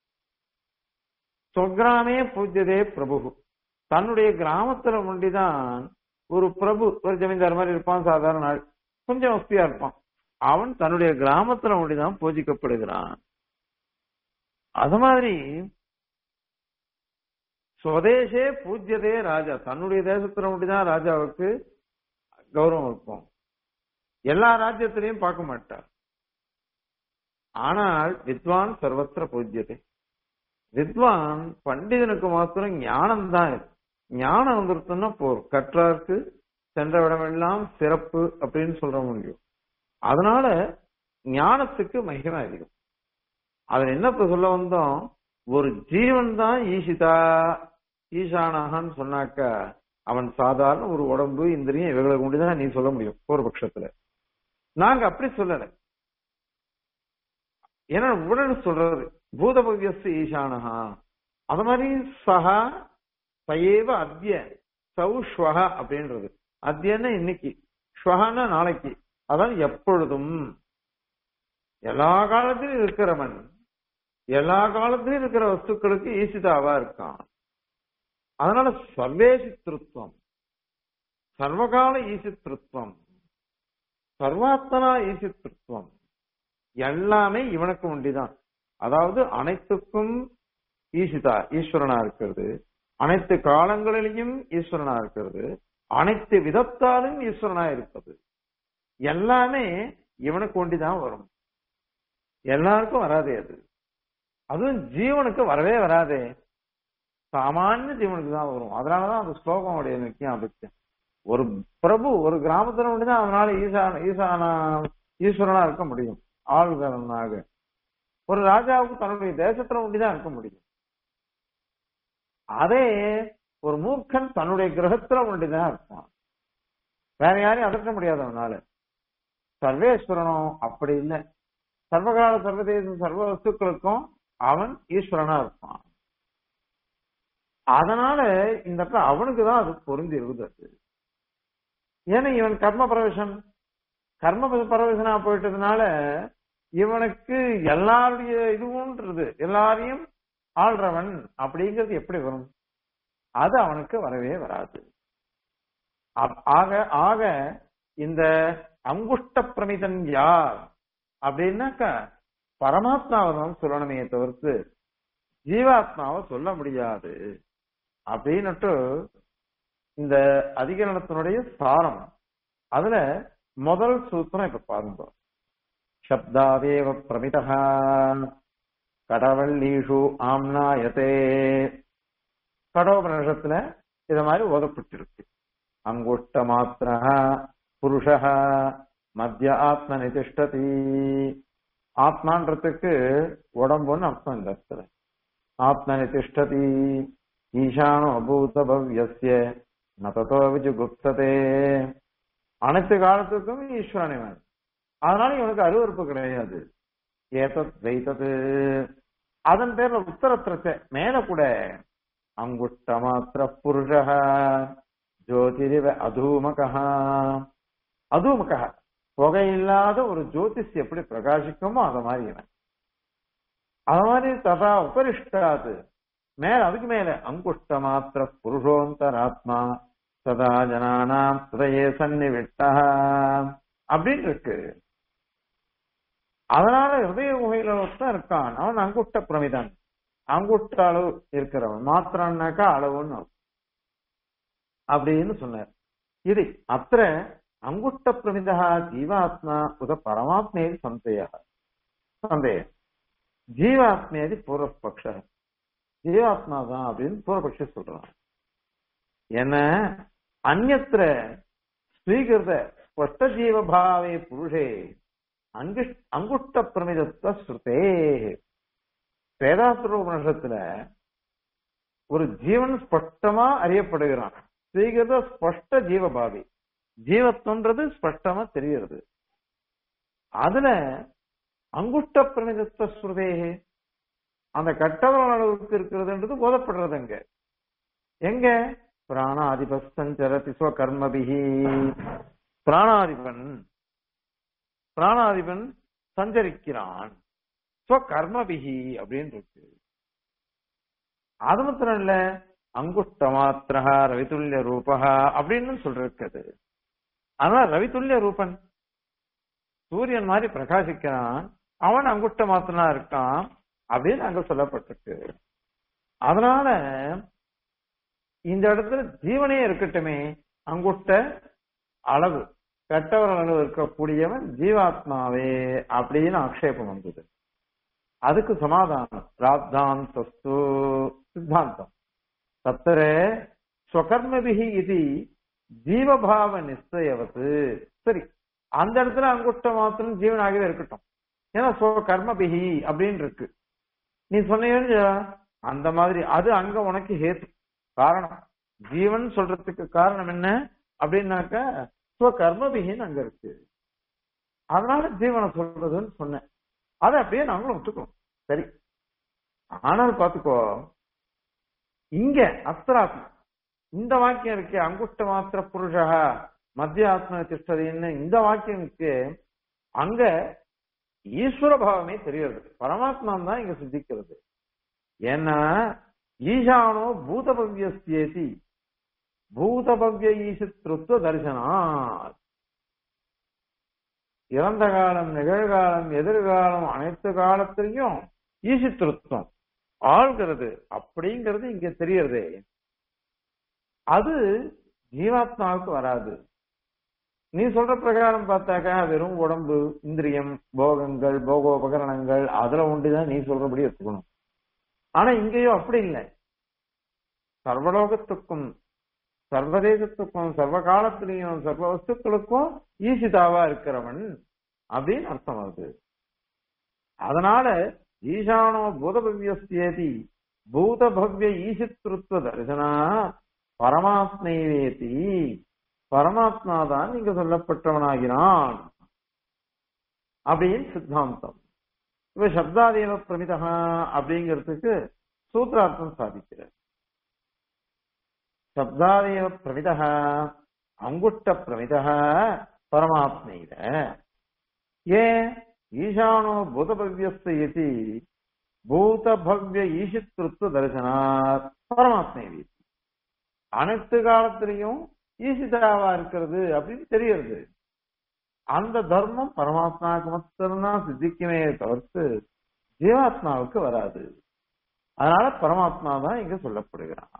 சொக்ராமே பூஜ்யதே பிரபு தன்னுடைய கிராமத்துல ஒண்டிதான் ஒரு பிரபு ஒரு ஜமீன்தார் மாதிரி இருப்பான் சாதாரண ஆள் கொஞ்சம் வசதியா இருப்பான் அவன் தன்னுடைய கிராமத்துல ஒண்டிதான் பூஜிக்கப்படுகிறான் அது மாதிரி சுவதேசே பூஜ்யதே ராஜா தன்னுடைய தேசத்துல ஒண்டிதான் ராஜாவுக்கு கௌரவம் இருக்கும் எல்லா ராஜ்யத்திலையும் பார்க்க மாட்டார் ஆனால் வித்வான் சர்வத்திர பூஜ்யதே வித்வான் பண்டிதனுக்கு மாத்திரம் ஞானம் தான் இருக்கு. ஞானம் வந்துருச்சுன்னா போதும் கற்றாருக்கு சென்ற இடமெல்லாம் சிறப்பு அப்படின்னு சொல்ற முடியும் அதனால ஞானத்துக்கு மகிமை அதிகம் அதுல என்ன இப்ப சொல்ல வந்தோம் ஒரு ஜீவன் தான் ஈசிதா ஈசானாகான்னு சொன்னாக்கா அவன் சாதாரண ஒரு உடம்பு இந்திரியம் இவைகளை கொண்டுதான் நீ சொல்ல முடியும் ஒரு பட்சத்துல நாங்க அப்படி சொல்லல ஏன்னா உடனே சொல்றது பூதபவ்யஸ் ஈசானஹா அது மாதிரி சஹா சயேவ அத்ய சௌ ஸ்வஹா அப்படின்றது அத்யன்னா இன்னைக்கு ஸ்வஹான்னா நாளைக்கு அதான் எப்பொழுதும் எல்லா காலத்திலும் இருக்கிறவன் எல்லா காலத்திலும் இருக்கிற வஸ்துக்களுக்கு ஈசிதாவா இருக்கான் அதனால சர்வேசித்திருத்தம் சர்வகால ஈசித்திருத்தம் சர்வாத்மனா ஈசித்திருத்தம் எல்லாமே இவனுக்கு உண்டிதான் அதாவது அனைத்துக்கும் ஈசிதா ஈஸ்வரனா இருக்கிறது அனைத்து காலங்களிலையும் ஈஸ்வரனா இருக்கிறது அனைத்து விதத்தாலும் ஈஸ்வரனா இருப்பது எல்லாமே இவனுக்கு ஒண்டிதான் வரும் எல்லாருக்கும் வராதே அது அதுவும் ஜீவனுக்கு வரவே வராதே சாமானிய ஜீவனுக்கு தான் வரும் அதனாலதான் அந்த ஸ்லோகம் உடைய முக்கியம் அபிச்சம் ஒரு பிரபு ஒரு கிராமத்துல மட்டும்தான் அவனால ஈசான ஈசானா ஈஸ்வரனா இருக்க முடியும் ஆளுநனாக ஒரு ராஜாவுக்கு தன்னுடைய தேசத்துல ஒண்டிதான் இருக்க முடியும் அதே ஒரு மூர்க்கன் தன்னுடைய கிரகத்துல ஒண்டிதான் இருப்பான் வேற யாரையும் அதட்ட முடியாது அவனால சர்வேஸ்வரனும் அப்படி இல்லை சர்வகால சர்வதேச சர்வ வஸ்துக்களுக்கும் அவன் ஈஸ்வரனா இருப்பான் அதனால இந்த இடத்துல அவனுக்கு தான் அது பொருந்தி இருக்குது ஏன்னா இவன் கர்ம பிரவேசம் கர்ம பரவேசனா போயிட்டதுனால இவனுக்கு எல்லாருடைய இதுவும்ன்றது எல்லாரையும் ஆள்றவன் அப்படிங்கிறது எப்படி வரும் அது அவனுக்கு வரவே வராது அப்- ஆக ஆக இந்த அங்குஷ்ட பிரமிதன் யார் அப்படின்னாக்கா பரமாத்மாவை தான் சொல்லணுமே தவிர்த்து ஜீவாத்மாவை சொல்ல முடியாது அப்படின்னுட்டு இந்த அதிகரணத்தினுடைய சாரம் அதுல முதல் சூத்திரம் இப்ப பாருங்க சப்தாதேவ பிரமிதா கடவள்ளீஷு ஆம்னாயதே கடோபனிஷத்துல இத மாதிரி ஓதப்பட்டிருக்கு அங்குஷ்ட மாத்திர புருஷ மத்திய ஆத்ம நிதிஷ்டதி ஆத்மான்றதுக்கு உடம்புன்னு அர்த்தம் இந்த இடத்துல ஆத்ம நிதிஷ்டதி ஈசானோ அபூத பவ்யஸ்ய நததோ விஜுகுப்ததே அனைத்து காலத்துக்கும் ஈஸ்வரன் இவன் அதனால இவனுக்கு அருவறுப்பு கிடையாது ஏதத் வைத்தது அதன் பேர்ல உத்தரத்திரத்தை மேல கூட அங்குஷ்ட மாத்திர புருஷ ஜோதிரிவ அதூமகா அதூமகா புகையில்லாத ஒரு ஜோதிஷ் எப்படி பிரகாசிக்குமோ அத மாதிரி இவன் அது மாதிரி ததா உபரிஷ்டாது மேல அதுக்கு மேல அங்குஷ்ட மாத்திர புருஷோந்தராத்மா சதா ஜனானாம் ஹிருதயே சன்னிவிட்டா அப்படின்னு இருக்கு அதனால ஹிருதய குகையில ஒருத்தன் இருக்கான் அவன் அங்குஷ்ட பிரமிதன் அங்குஷ்ட அளவு இருக்கிறவன் மாத்திரம்னாக்கா அளவுன்னு அர்த்தம். அப்படின்னு சொன்னார் இது அத்த அங்குஷ்ட பிரமிதா ஜீவாத்மா உத பரமாத்மேதி சந்தேக சந்தேக ஜீவாத்மேதி பூர்வபக்ஷ ஜீவாத்மா தான் அப்படின்னு பூர்வபக்ஷ சொல்றான் என்ன அந்நத்திர ஸ்வீகிருத ஸ்பஷ்ட ஜீவபாவே புருஷே அங்குஷ் அங்குஷ்ட பிரமிதத்துவ ஸ்ருதே வேதாசுர உபனிஷத்துல ஒரு ஜீவன் ஸ்பஷ்டமா அறியப்படுகிறான் ஸ்வீகிருத ஸ்பஷ்ட ஜீவபாவி ஜீவத்துவன்றது ஸ்பஷ்டமா தெரிகிறது அதுல அங்குஷ்ட பிரமிதத்துவ ஸ்ருதேகே அந்த கட்டவரல் அளவுக்கு இருக்கிறதுன்றது போதப்படுறது அங்க எங்க பிராணாதிப சஞ்சரதி ஸ்வகர்மபிகி பிராணாதிபன் பிராணாதிபன் சஞ்சரிக்கிறான் ஸ்வகர்மபிகி அப்படின்னு இருக்கு அது மாத்திரம் இல்ல அங்குஷ்ட மாத்திரா ரவிதுல்ய ரூபா அப்படின்னு சொல்றது ஆனா ரவிதுல்ய ரூபன் சூரியன் மாதிரி பிரகாசிக்கிறான் அவன் அங்குஷ்ட மாத்திரனா இருக்கான் அப்படின்னு அங்க சொல்லப்பட்டிருக்கு அதனால இந்த இடத்துல ஜீவனே இருக்கட்டுமே அங்குஷ்ட அளவு கட்டவர் அளவு இருக்கக்கூடியவன் ஜீவாத்மாவே அப்படின்னு ஆக்ஷேபம் வந்தது அதுக்கு சமாதானம் பிராப்தாந்தஸ்து சித்தாந்தம் தத்திர ஸ்வகர்மபிகி இது ஜீவபாவ நிச்சயவத்து சரி அந்த இடத்துல அங்குஷ்ட மாத்திரம் ஜீவனாகவே இருக்கட்டும் ஏன்னா கர்மபிகி அப்படின்னு இருக்கு நீ சொன்னீங்க அந்த மாதிரி அது அங்க உனக்கு ஹேத்து காரணம் ஜீவன் சொல்றதுக்கு காரணம் என்ன அப்படின்னாக்க கர்மபிகின்னு அங்க இருக்கு அதனால ஜீவனை சொல்றதுன்னு சொன்னேன் அதை அப்படியே நாங்களும் ஒத்துக்கிறோம் சரி ஆனால் பாத்துக்கோ இங்க அஸ்திராத்மா இந்த வாக்கியம் இருக்கு அங்குஷ்ட மாத்திர புருஷா மத்திய ஆத்ம திஷ்டதின்னு இந்த வாக்கியம் இருக்கு அங்க ஈஸ்வர பாவமே தெரிகிறது பரமாத்மா தான் இங்க சித்திக்கிறது ஏன்னா ஈசானோ பூதபவ்யஸ்தேதி பூதபவ்ய ஈசித்ருத்வ தரிசனா இறந்த காலம் நிகழ்காலம் எதிர்காலம் அனைத்து காலத்திலையும் ஈசித்ருத்வம் ஆள்கிறது அப்படிங்கிறது இங்க தெரியறது அது ஜீவாத்மாவுக்கு வராது நீ சொல்ற பிரகாரம் பார்த்தாக்கா வெறும் உடம்பு இந்திரியம் போகங்கள் போகோபகரணங்கள் அதுல ஒன்றுதான் நீ சொல்றபடி எடுத்துக்கணும் ஆனா இங்கேயும் அப்படி இல்லை சர்வலோகத்துக்கும் சர்வதேசத்துக்கும் சர்வ காலத்திலையும் சர்வ வஸ்துக்களுக்கும் ஈசிதாவா இருக்கிறவன் அப்படின்னு அர்த்தம் அது அதனால ஈசானோ பூதபவ்யஸ்தேதி பூதபவ்ய ஈசித்ருத்வ தரிசனா பரமாத்மைவேதி பரமாத்மா தான் இங்க சொல்லப்பட்டவனாகிறான் அப்படின்னு சித்தாந்தம் இப்ப சப்தாதேவ பிரமிதா அப்படிங்கிறதுக்கு சூத்திரார்த்தம் சாதிக்கிறார் சப்தாதேவ பிரமிதா அங்குஷ்ட பிரமிதா பரமாத்மையில ஏன் ஈசானோ பூதபவ்யஸ்த இதி பூதபவ்ய ஈசித்ருத்வ தரிசனாத் பரமாத்மை அனைத்து காலத்திலையும் ஈசிதாவா இருக்கிறது அப்படின்னு தெரியுது அந்த தர்மம் பரமாத்மாவுக்கு மட்டும்தான் சித்திக்குமே தவிர்த்து ஜீவாத்மாவுக்கு வராது அதனால பரமாத்மா தான் இங்க சொல்லப்படுகிறான்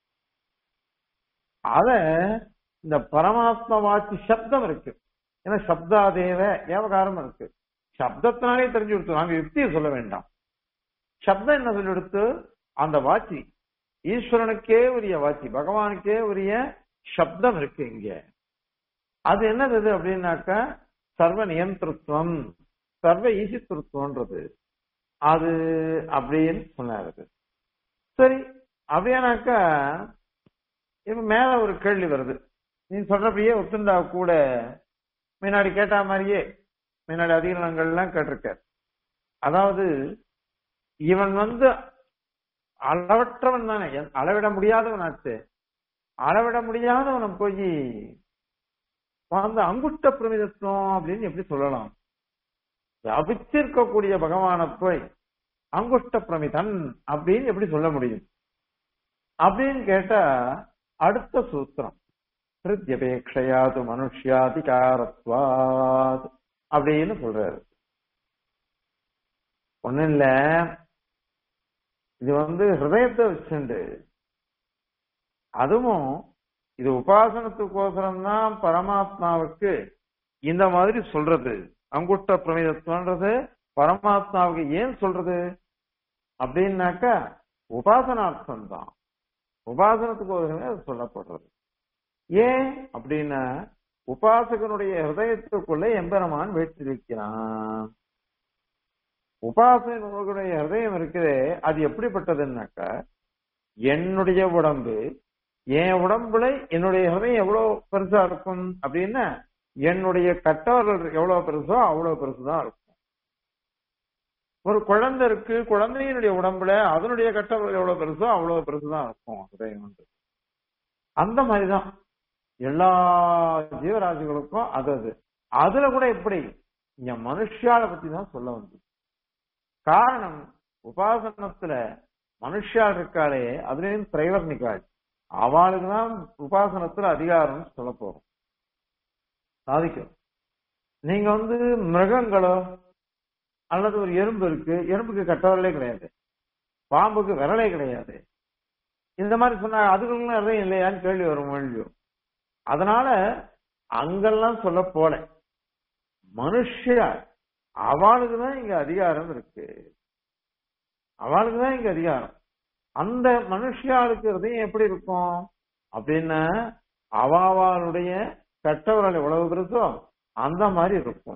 அத இந்த பரமாத்மா வாட்சி சப்தம் இருக்கு ஏன்னா சப்தாதேவ ஏவகாரம் இருக்கு சப்தத்தினாலே தெரிஞ்சு கொடுத்து நாங்க யுக்தியை சொல்ல வேண்டாம் சப்தம் என்ன சொல்லி கொடுத்து அந்த வாட்சி ஈஸ்வரனுக்கே உரிய வாட்சி பகவானுக்கே உரிய சப்தம் இருக்கு இங்க அது என்னது இது அப்படின்னாக்கா சர்வ நியந்திருத்துவம் சர்வ ஈசித்திருத்துவன்றது அது அப்படின்னு சொன்னாரு சரி அப்படியானாக்கா இப்ப மேல ஒரு கேள்வி வருது நீ சொல்றப்பயே ஒத்துண்டா கூட முன்னாடி கேட்டா மாதிரியே முன்னாடி அதிகரணங்கள்லாம் கேட்டிருக்க அதாவது இவன் வந்து அளவற்றவன் தானே அளவிட முடியாதவன் ஆச்சு அளவிட முடியாதவனை போய் வந்து அங்குஷ்ட பிரமிதத்துவம் அப்படின்னு எப்படி சொல்லலாம் வியாபிச்சிருக்கக்கூடிய பகவான போய் அங்குஷ்ட பிரமிதன் அப்படின்னு எப்படி சொல்ல முடியும் அப்படின்னு கேட்டா அடுத்த சூத்திரம் பிரத்யபேட்சையாது மனுஷ்யாதிகாரத்வாத் அப்படின்னு சொல்றாரு ஒண்ணு இல்ல இது வந்து ஹிருதயத்தை வச்சுண்டு அதுவும் இது உபாசனத்துக்கோசரம் தான் பரமாத்மாவுக்கு இந்த மாதிரி சொல்றது அங்குஷ்ட பிரமிதத்துவன்றது பரமாத்மாவுக்கு ஏன் சொல்றது அப்படின்னாக்கா உபாசனார்த்தம் தான் உபாசனத்துக்கோசரமே அது சொல்லப்படுறது ஏன் அப்படின்னா உபாசகனுடைய ஹிருதயத்துக்குள்ள எம்பெருமான் வீட்டிருக்கிறான் உபாசகனுடைய ஹிருதயம் இருக்குதே அது எப்படிப்பட்டதுன்னாக்கா என்னுடைய உடம்பு என் உடம்புல என்னுடைய ஹிருதயம் எவ்வளவு பெருசா இருக்கும் அப்படின்னா என்னுடைய கட்டவர்கள் எவ்வளவு பெருசோ அவ்வளவு பெருசுதான் இருக்கும் ஒரு குழந்தை இருக்கு குழந்தையினுடைய உடம்புல அதனுடைய கட்டவர்கள் எவ்வளவு பெருசோ அவ்வளவு பெருசுதான் இருக்கும் ஹிருதயம் வந்து அந்த மாதிரிதான் எல்லா ஜீவராசிகளுக்கும் அது அது அதுல கூட எப்படி இங்க மனுஷால பத்தி தான் சொல்ல வந்து காரணம் உபாசனத்துல மனுஷால் இருக்காளே அதுலயும் திரைவர்ணிக்காள் அவளுக்கு தான் உபாசனத்துல அதிகாரம் சொல்ல போறோம் சாதிக்கும் நீங்க வந்து மிருகங்களோ அல்லது ஒரு எறும்பு இருக்கு எறும்புக்கு கட்டவரலே கிடையாது பாம்புக்கு விரலே கிடையாது இந்த மாதிரி சொன்னா அதுக்கெல்லாம் எதுவும் இல்லையான்னு கேள்வி வரும் மொழியும் அதனால அங்கெல்லாம் சொல்ல போல மனுஷ அவளுக்கு தான் இங்க அதிகாரம் இருக்கு அவளுக்கு தான் இங்க அதிகாரம் அந்த மனுஷியாளுக்கு ஹிருதயம் எப்படி இருக்கும் அப்படின்னா அவாவாளுடைய கட்டவர்கள் எவ்வளவு பெருசோ அந்த மாதிரி இருக்கும்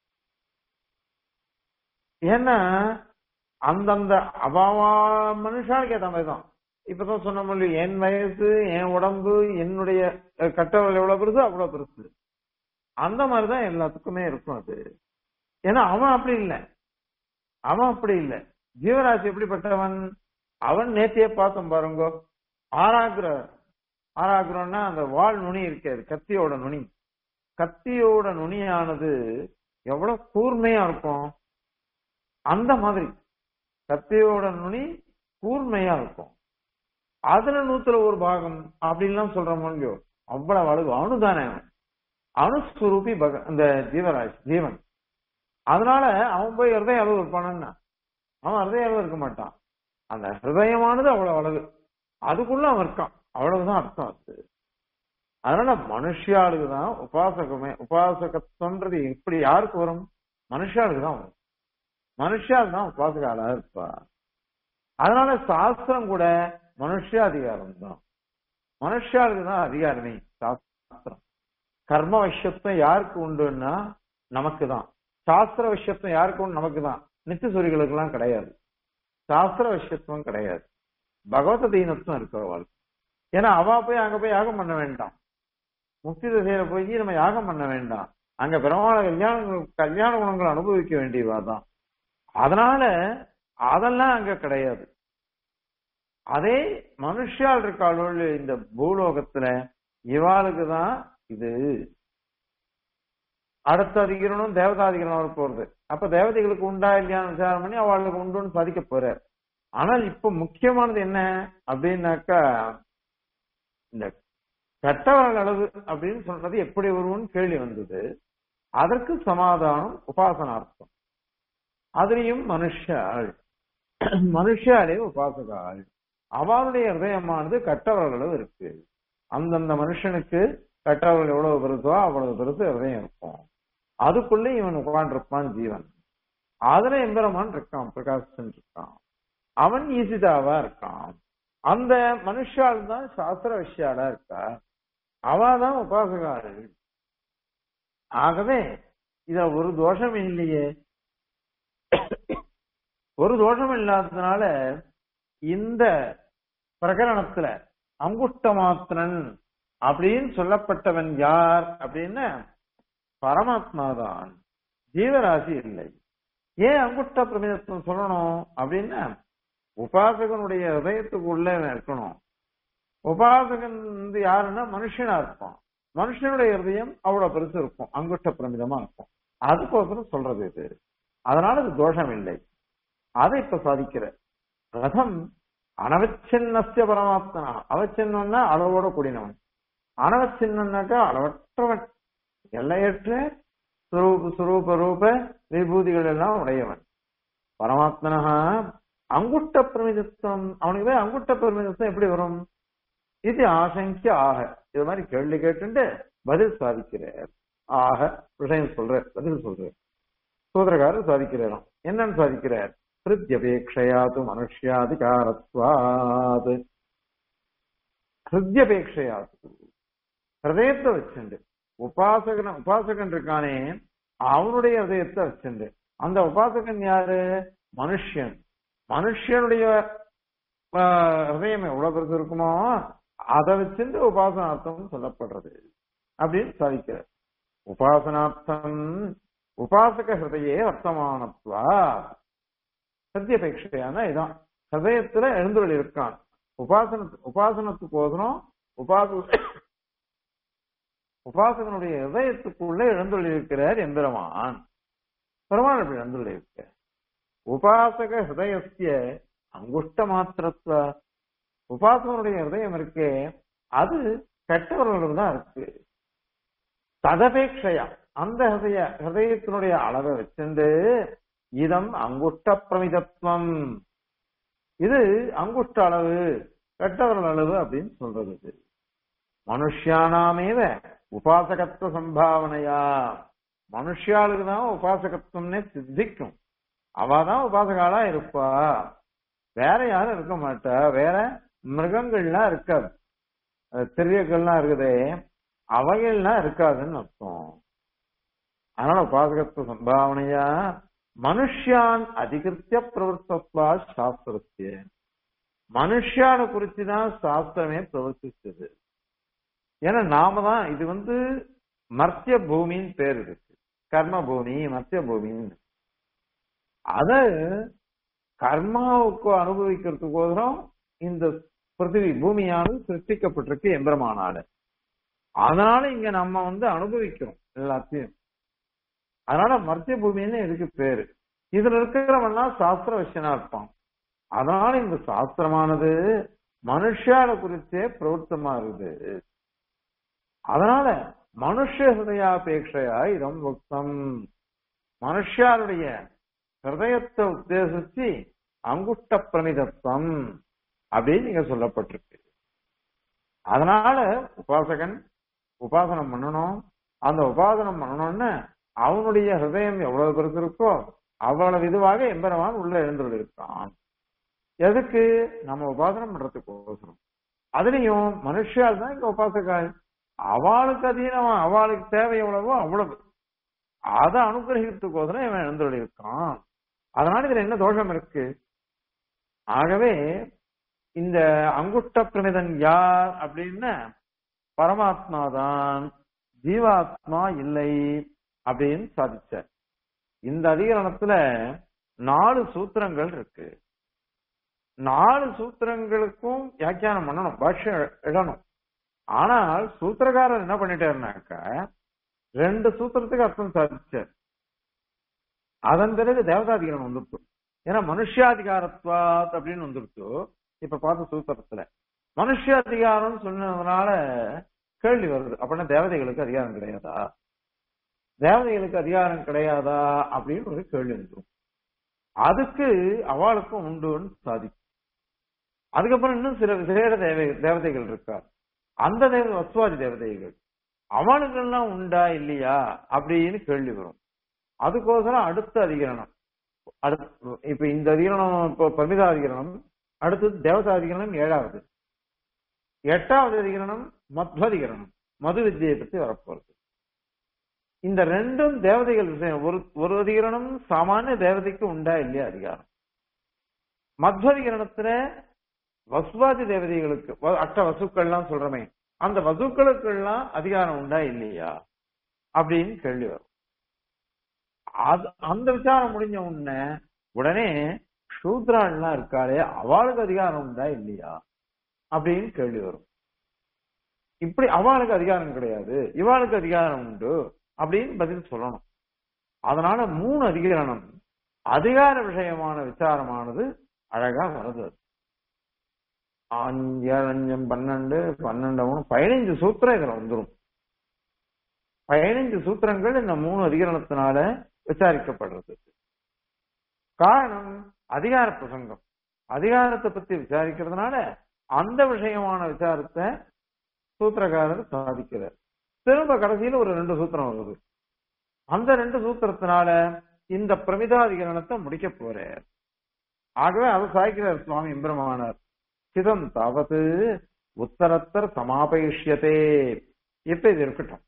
ஏன்னா அந்தந்த அவாவா மனுஷாளுக்கு ஏற்ற மாதிரி தான் இப்பதான் சொன்ன மொழி என் வயசு என் உடம்பு என்னுடைய கட்டவர்கள் எவ்வளவு பெருசோ அவ்வளவு பெருசு அந்த மாதிரிதான் எல்லாத்துக்குமே இருக்கும் அது ஏன்னா அவன் அப்படி இல்லை அவன் அப்படி இல்லை ஜீவராசி எப்படிப்பட்டவன் அவன் நேத்தியே பார்த்தோம் பாருங்க ஆராகிற ஆராகிறோம்னா அந்த வால் நுனி இருக்காது கத்தியோட நுனி கத்தியோட நுனியானது எவ்வளவு கூர்மையா இருக்கும் அந்த மாதிரி கத்தியோட நுனி கூர்மையா இருக்கும் அதுல நூத்துல ஒரு பாகம் அப்படின்லாம் சொல்ற முடியும் அவ்வளவு அழகு அணுதானே அவன் அணுஸ்வரூபி பக இந்த ஜீவராஜ் ஜீவன் அதனால அவன் போய் ஹிருதய அளவு இருப்பானா அவன் ஹிருதய அளவு இருக்க மாட்டான் அந்த ஹிருதயமானது அவ்வளவு அழகு அதுக்குள்ள அவன் இருக்கான் அவ்வளவுதான் அர்த்தம் அது அதனால மனுஷியாளுக்கு தான் உபாசகமே உபாசகத்துவன்றது இப்படி யாருக்கு வரும் மனுஷாளுக்கு தான் வரும் மனுஷாள் தான் உபாசக ஆளா இருப்பா அதனால சாஸ்திரம் கூட மனுஷாதிகாரம் தான் மனுஷாளுக்கு தான் அதிகாரமே சாஸ்திரம் கர்ம விஷயத்துவம் யாருக்கு உண்டுன்னா நமக்கு தான் சாஸ்திர விஷயத்துவம் யாருக்கு உண்டு நமக்கு தான் நித்தியசூரிகளுக்கு எல்லாம் கிடையாது சாஸ்திர விஷயத்துவம் கிடையாது பகவத தீனத்துவம் இருக்கிறவள் ஏன்னா அவ போய் அங்க போய் யாகம் பண்ண வேண்டாம் முக்தி திசையில போய் நம்ம யாகம் பண்ண வேண்டாம் அங்க பெருமாள கல்யாண கல்யாண குணங்கள் அனுபவிக்க வேண்டியவாதான் அதனால அதெல்லாம் அங்க கிடையாது அதே மனுஷால் இருக்காளோள் இந்த பூலோகத்துல இவாளுக்கு தான் இது அடுத்த அதிகரணம் தேவதாதிகரணம் வர போறது அப்ப தேவதைகளுக்கு உண்டா இல்லையான்னு விசாரம் பண்ணி அவளுக்கு உண்டுன்னு சாதிக்க போறார் ஆனால் இப்ப முக்கியமானது என்ன அப்படின்னாக்கா இந்த கட்டவர்கள் அளவு அப்படின்னு சொல்றது எப்படி வரும்னு கேள்வி வந்தது அதற்கு சமாதானம் உபாசனார்த்தம் அதுலயும் மனுஷாள் மனுஷாலே உபாசகாள் அவளுடைய ஹிருதயமானது கட்டவர்கள் அளவு இருக்கு அந்தந்த மனுஷனுக்கு கட்டவர்கள் எவ்வளவு பெருசோ அவ்வளவு பெருசு ஹிருதயம் இருக்கும் அதுக்குள்ள இவன் உட்காண்டிருப்பான் ஜீவன் அதுல எம்பெருமான் இருக்கான் பிரகாசன் இருக்கான் அவன் ஈசிதாவா இருக்கான் அந்த மனுஷால் தான் சாஸ்திர விஷயாலா இருக்கா அவதான் உபாசகாரர்கள் ஆகவே இத ஒரு தோஷம் இல்லையே ஒரு தோஷம் இல்லாததுனால இந்த பிரகரணத்துல அங்குஷ்ட மாத்திரன் அப்படின்னு சொல்லப்பட்டவன் யார் அப்படின்னா பரமாத்மா தான் ஜீவராசி இல்லை ஏன் அங்குஷ்ட பிரமிதத்துவம் சொல்லணும் அப்படின்னா உபாசகனுடைய ஹதயத்துக்குள்ள இருக்கணும் உபாசகன் வந்து யாருன்னா மனுஷனா இருப்பான் மனுஷனுடைய ஹிருதயம் அவ்வளவு பெருசு இருக்கும் அங்குஷ்ட பிரமிதமா இருக்கும் அதுக்கோசரம் சொல்றது இது அதனால இது தோஷம் இல்லை அதை இப்ப சாதிக்கிற ரதம் அனவச்சின்னஸ்ய பரமாத்மனா அவச்சின்னம்னா அளவோட கூடினவன் அனவச்சின்னாக்கா அளவற்றவன் எல்லையற்ற சுரூப சுரூப ரூப விபூதிகள் எல்லாம் உடையவன் பரமாத்மனா அங்குட்ட பிரமிதத்துவம் அவனுக்கு போய் அங்குட்ட பிரமிதத்துவம் எப்படி வரும் இது ஆசங்கிய ஆக இது மாதிரி கேள்வி கேட்டுட்டு பதில் சாதிக்கிறார் ஆக விஷயம் சொல்ற பதில் சொல்ற சூத்திரக்காரர் சாதிக்கிறாராம் என்னன்னு சாதிக்கிறார் ஹிருத்யபேட்சையாது மனுஷ்யாதிகாரத்வாது ஹிருத்யபேட்சையாது ஹிருதயத்தை வச்சுண்டு உபாசகன் உபாசகன் இருக்கானே அவனுடைய ஹிருதயத்தை வச்சுண்டு அந்த உபாசகன் யாரு மனுஷன் மனுஷனுடைய ஆஹ், ஹிருதயம் எவ்வளவு பெருசு இருக்குமோ அதை வச்சுட்டு உபாசனார்த்தம் சொல்லப்படுறது அப்படின்னு சாதிக்கிறார் உபாசனார்த்தம் உபாசக ஹிருதயே வர்த்தமானத்வா சத்தியபேட்சையான இதான் ஹிருதயத்துல எழுந்துள்ள இருக்கான் உபாசன உபாசனத்துக்கோசரம் உபாச உபாசகனுடைய இதயத்துக்குள்ள எழுந்துள்ள இருக்கிறார் எந்திரமான் பெருமாள் அப்படி எழுந்துள்ள இருக்க உபாசக ஹிருதயஸ்ய அங்குஷ்ட மாத்திரத்துவ உபாசகனுடைய ஹிருதயம் இருக்கே அது கெட்டவர்களுக்கு தான் இருக்கு ததபேட்சையா அந்த ஹிருதய ஹிருதயத்தினுடைய அளவை வச்சுண்டு இதம் அங்குஷ்ட பிரமிதத்துவம் இது அங்குஷ்ட அளவு கெட்டவர்கள் அளவு அப்படின்னு சொல்றது இது. மனுஷியானாமேவ உபாசகத்துவ சம்பாவனையா மனுஷியாளுக்கு தான் உபாசகத்துவம்னே சித்திக்கும் அவதான் உபாசகாலா இருப்பா வேற யாரும் இருக்க மாட்டா வேற மிருகங்கள்லாம் இருக்காது அது திரியக்கள்லாம் இருக்குதே அவைகள்லாம் இருக்காதுன்னு அர்த்தம் அதனால உபாசகத்துவ சம்பாவனையா மனுஷியான் அதிகிருத்திய பிரவர்த்தத்வா சாஸ்திரத்திய மனுஷியான குறிச்சு தான் சாஸ்திரமே பிரவர்த்திச்சது ஏன்னா நாம தான் இது வந்து மர்த்திய பூமின்னு பேர் இருக்கு கர்ம பூமி மர்த்திய பூமின்னு அத கர்மாவுக்கு அனுபவிக்கிறதுக்கோசரம் இந்த பிருத்திவி பூமியானது சிருஷ்டிக்கப்பட்டிருக்கு எம்பெருமானால அதனால இங்க நம்ம வந்து அனுபவிக்கிறோம் எல்லாத்தையும் அதனால மர்த்திய பூமின்னு இதுக்கு பேரு இதுல இருக்கிறவன்லாம் சாஸ்திர விஷயனா இருப்பான் அதனால இந்த சாஸ்திரமானது மனுஷால குறிச்சே பிரவருத்தமா இருக்குது அதனால மனுஷ ஹிருதயாபேட்சையா இதம் முக்தம் மனுஷாருடைய ஹிருதயத்தை உத்தேசிச்சு அங்குஷ்ட பிரமிதத்துவம் அப்படின்னு நீங்க சொல்லப்பட்டிருக்கு அதனால உபாசகன் உபாசனம் பண்ணணும் அந்த உபாசனம் பண்ணணும்னு அவனுடைய ஹிருதயம் எவ்வளவு பெருசு இருக்கோ அவ்வளவு இதுவாக எம்பெருமான் உள்ள எழுந்துள்ள இருக்கான் எதுக்கு நம்ம உபாசனம் பண்றதுக்கோசரம் அதுலயும் மனுஷால் தான் இங்க உபாசகாள் அவளுக்கு அதீனமா அவளுக்கு தேவை எவ்வளவோ அவ்வளவு அதை அனுகிரகிக்கிறதுக்கோசரம் இவன் எழுந்துள்ள இருக்கான் அதனால இதுல என்ன தோஷம் இருக்கு ஆகவே இந்த அங்குஷ்ட பிரமிதன் யார் அப்படின்னு பரமாத்மா தான் ஜீவாத்மா இல்லை அப்படின்னு சாதிச்சார் இந்த அதிகரணத்துல நாலு சூத்திரங்கள் இருக்கு நாலு சூத்திரங்களுக்கும் வியாக்கியானம் பண்ணணும் பாஷ்யம் இடணும் ஆனால் சூத்திரக்காரர் என்ன பண்ணிட்டாருனாக்க ரெண்டு சூத்திரத்துக்கு அர்த்தம் சாதிச்சார் அதன் பிறகு தேவதாதிகரணம் வந்துருச்சு ஏன்னா மனுஷாதிகாரத்வாத் அப்படின்னு வந்துருச்சு இப்ப பார்த்த சூத்திரத்துல மனுஷாதிகாரம் சொன்னதுனால கேள்வி வருது அப்படின்னா தேவதைகளுக்கு அதிகாரம் கிடையாதா தேவதைகளுக்கு அதிகாரம் கிடையாதா அப்படின்னு ஒரு கேள்வி வந்துடும் அதுக்கு அவளுக்கும் உண்டுன்னு சாதிக்கும் அதுக்கப்புறம் இன்னும் சில விசேட தேவை தேவதைகள் இருக்கா அந்த தேவ வசுவாதி தேவதைகள் அவனுக்கெல்லாம் உண்டா இல்லையா அப்படின்னு கேள்வி வரும் அதுக்கோசரம் அடுத்த அதிகரணம் அடுத்து இப்ப இந்த அதிகரணம் இப்போ பர்மிதா அதிகரணம் அடுத்தது தேவதா அதிகரணம் ஏழாவது எட்டாவது அதிகரணம் மத்வதிகரணம் மது வித்தியை பத்தி வரப்போறது இந்த ரெண்டும் தேவதைகள் விஷயம் ஒரு ஒரு அதிகரணம் சாமானிய தேவதைக்கு உண்டா இல்லையா அதிகாரம் மத்வதிகரணத்துல வசுவாதி தேவதைகளுக்கு வ- அட்ட வசுக்கள்லாம் சொல்றமே அந்த வசுக்களுக்கெல்லாம் அதிகாரம் உண்டா இல்லையா அப்படின்னு கேள்வி வரும் அது அந்த விசாரம் முடிஞ்ச உடனே உடனே சூத்ரான்லாம் இருக்காளே அவளுக்கு அதிகாரம் உண்டா இல்லையா அப்படின்னு கேள்வி வரும் இப்படி அவளுக்கு அதிகாரம் கிடையாது இவாளுக்கு அதிகாரம் உண்டு அப்படின்னு பதில் சொல்லணும் அதனால மூணு அதிகாரம் அதிகார விஷயமான விசாரமானது அழகா வருது அது. அஞ்சு அஞ்சம் பன்னெண்டு பன்னெண்டு மூணு பதினைஞ்சு சூத்திரம் இதுல வந்துரும் பதினைஞ்சு சூத்திரங்கள் இந்த மூணு அதிகரணத்தினால விசாரிக்கப்படுறது காரணம் அதிகார பிரசங்கம் அதிகாரத்தை பத்தி விசாரிக்கிறதுனால அந்த விஷயமான விசாரத்தை சூத்திரக்காரர் சாதிக்கிறார் திரும்ப கடைசியில ஒரு ரெண்டு சூத்திரம் வருது அந்த ரெண்டு சூத்திரத்தினால இந்த பிரமிதாதிகரணத்தை முடிக்க போறார் ஆகவே அதை சாய்க்கிறார் சுவாமி இம்பிரமானார் சிதம் தாவது உத்தரத்தர் சமாபயிஷ்யதே இப்ப இது இருக்கட்டும்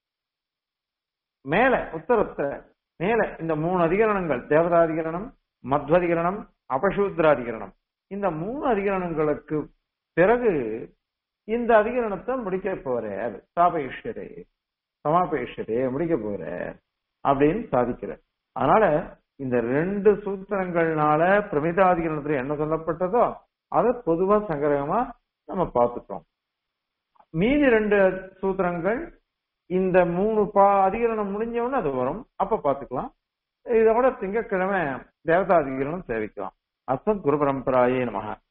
மேல உத்தரத்தை மேல இந்த மூணு அதிகரணங்கள் தேவதாதிகரணம் மத்வதிகரணம் அபசூத்ராதிகரணம் இந்த மூணு அதிகரணங்களுக்கு பிறகு இந்த அதிகரணத்தை முடிக்க போறார் சாபயிஷ்யரே சமாபயிஷ்யரே முடிக்க போறார் அப்படின்னு சாதிக்கிறார் அதனால இந்த ரெண்டு சூத்திரங்கள்னால பிரமிதாதிகரணத்துல என்ன சொல்லப்பட்டதோ அதை பொதுவா சங்கிரகமா நம்ம பார்த்துட்டோம் மீதி ரெண்டு சூத்திரங்கள் இந்த மூணு பா அதிகரணம் முடிஞ்சவொன்னு அது வரும் அப்ப பாத்துக்கலாம் இதோட திங்கட்கிழமை தேவதாதிகரணம் சேவிக்கலாம் அஸ்மத் குரு பரம்பராயே நமக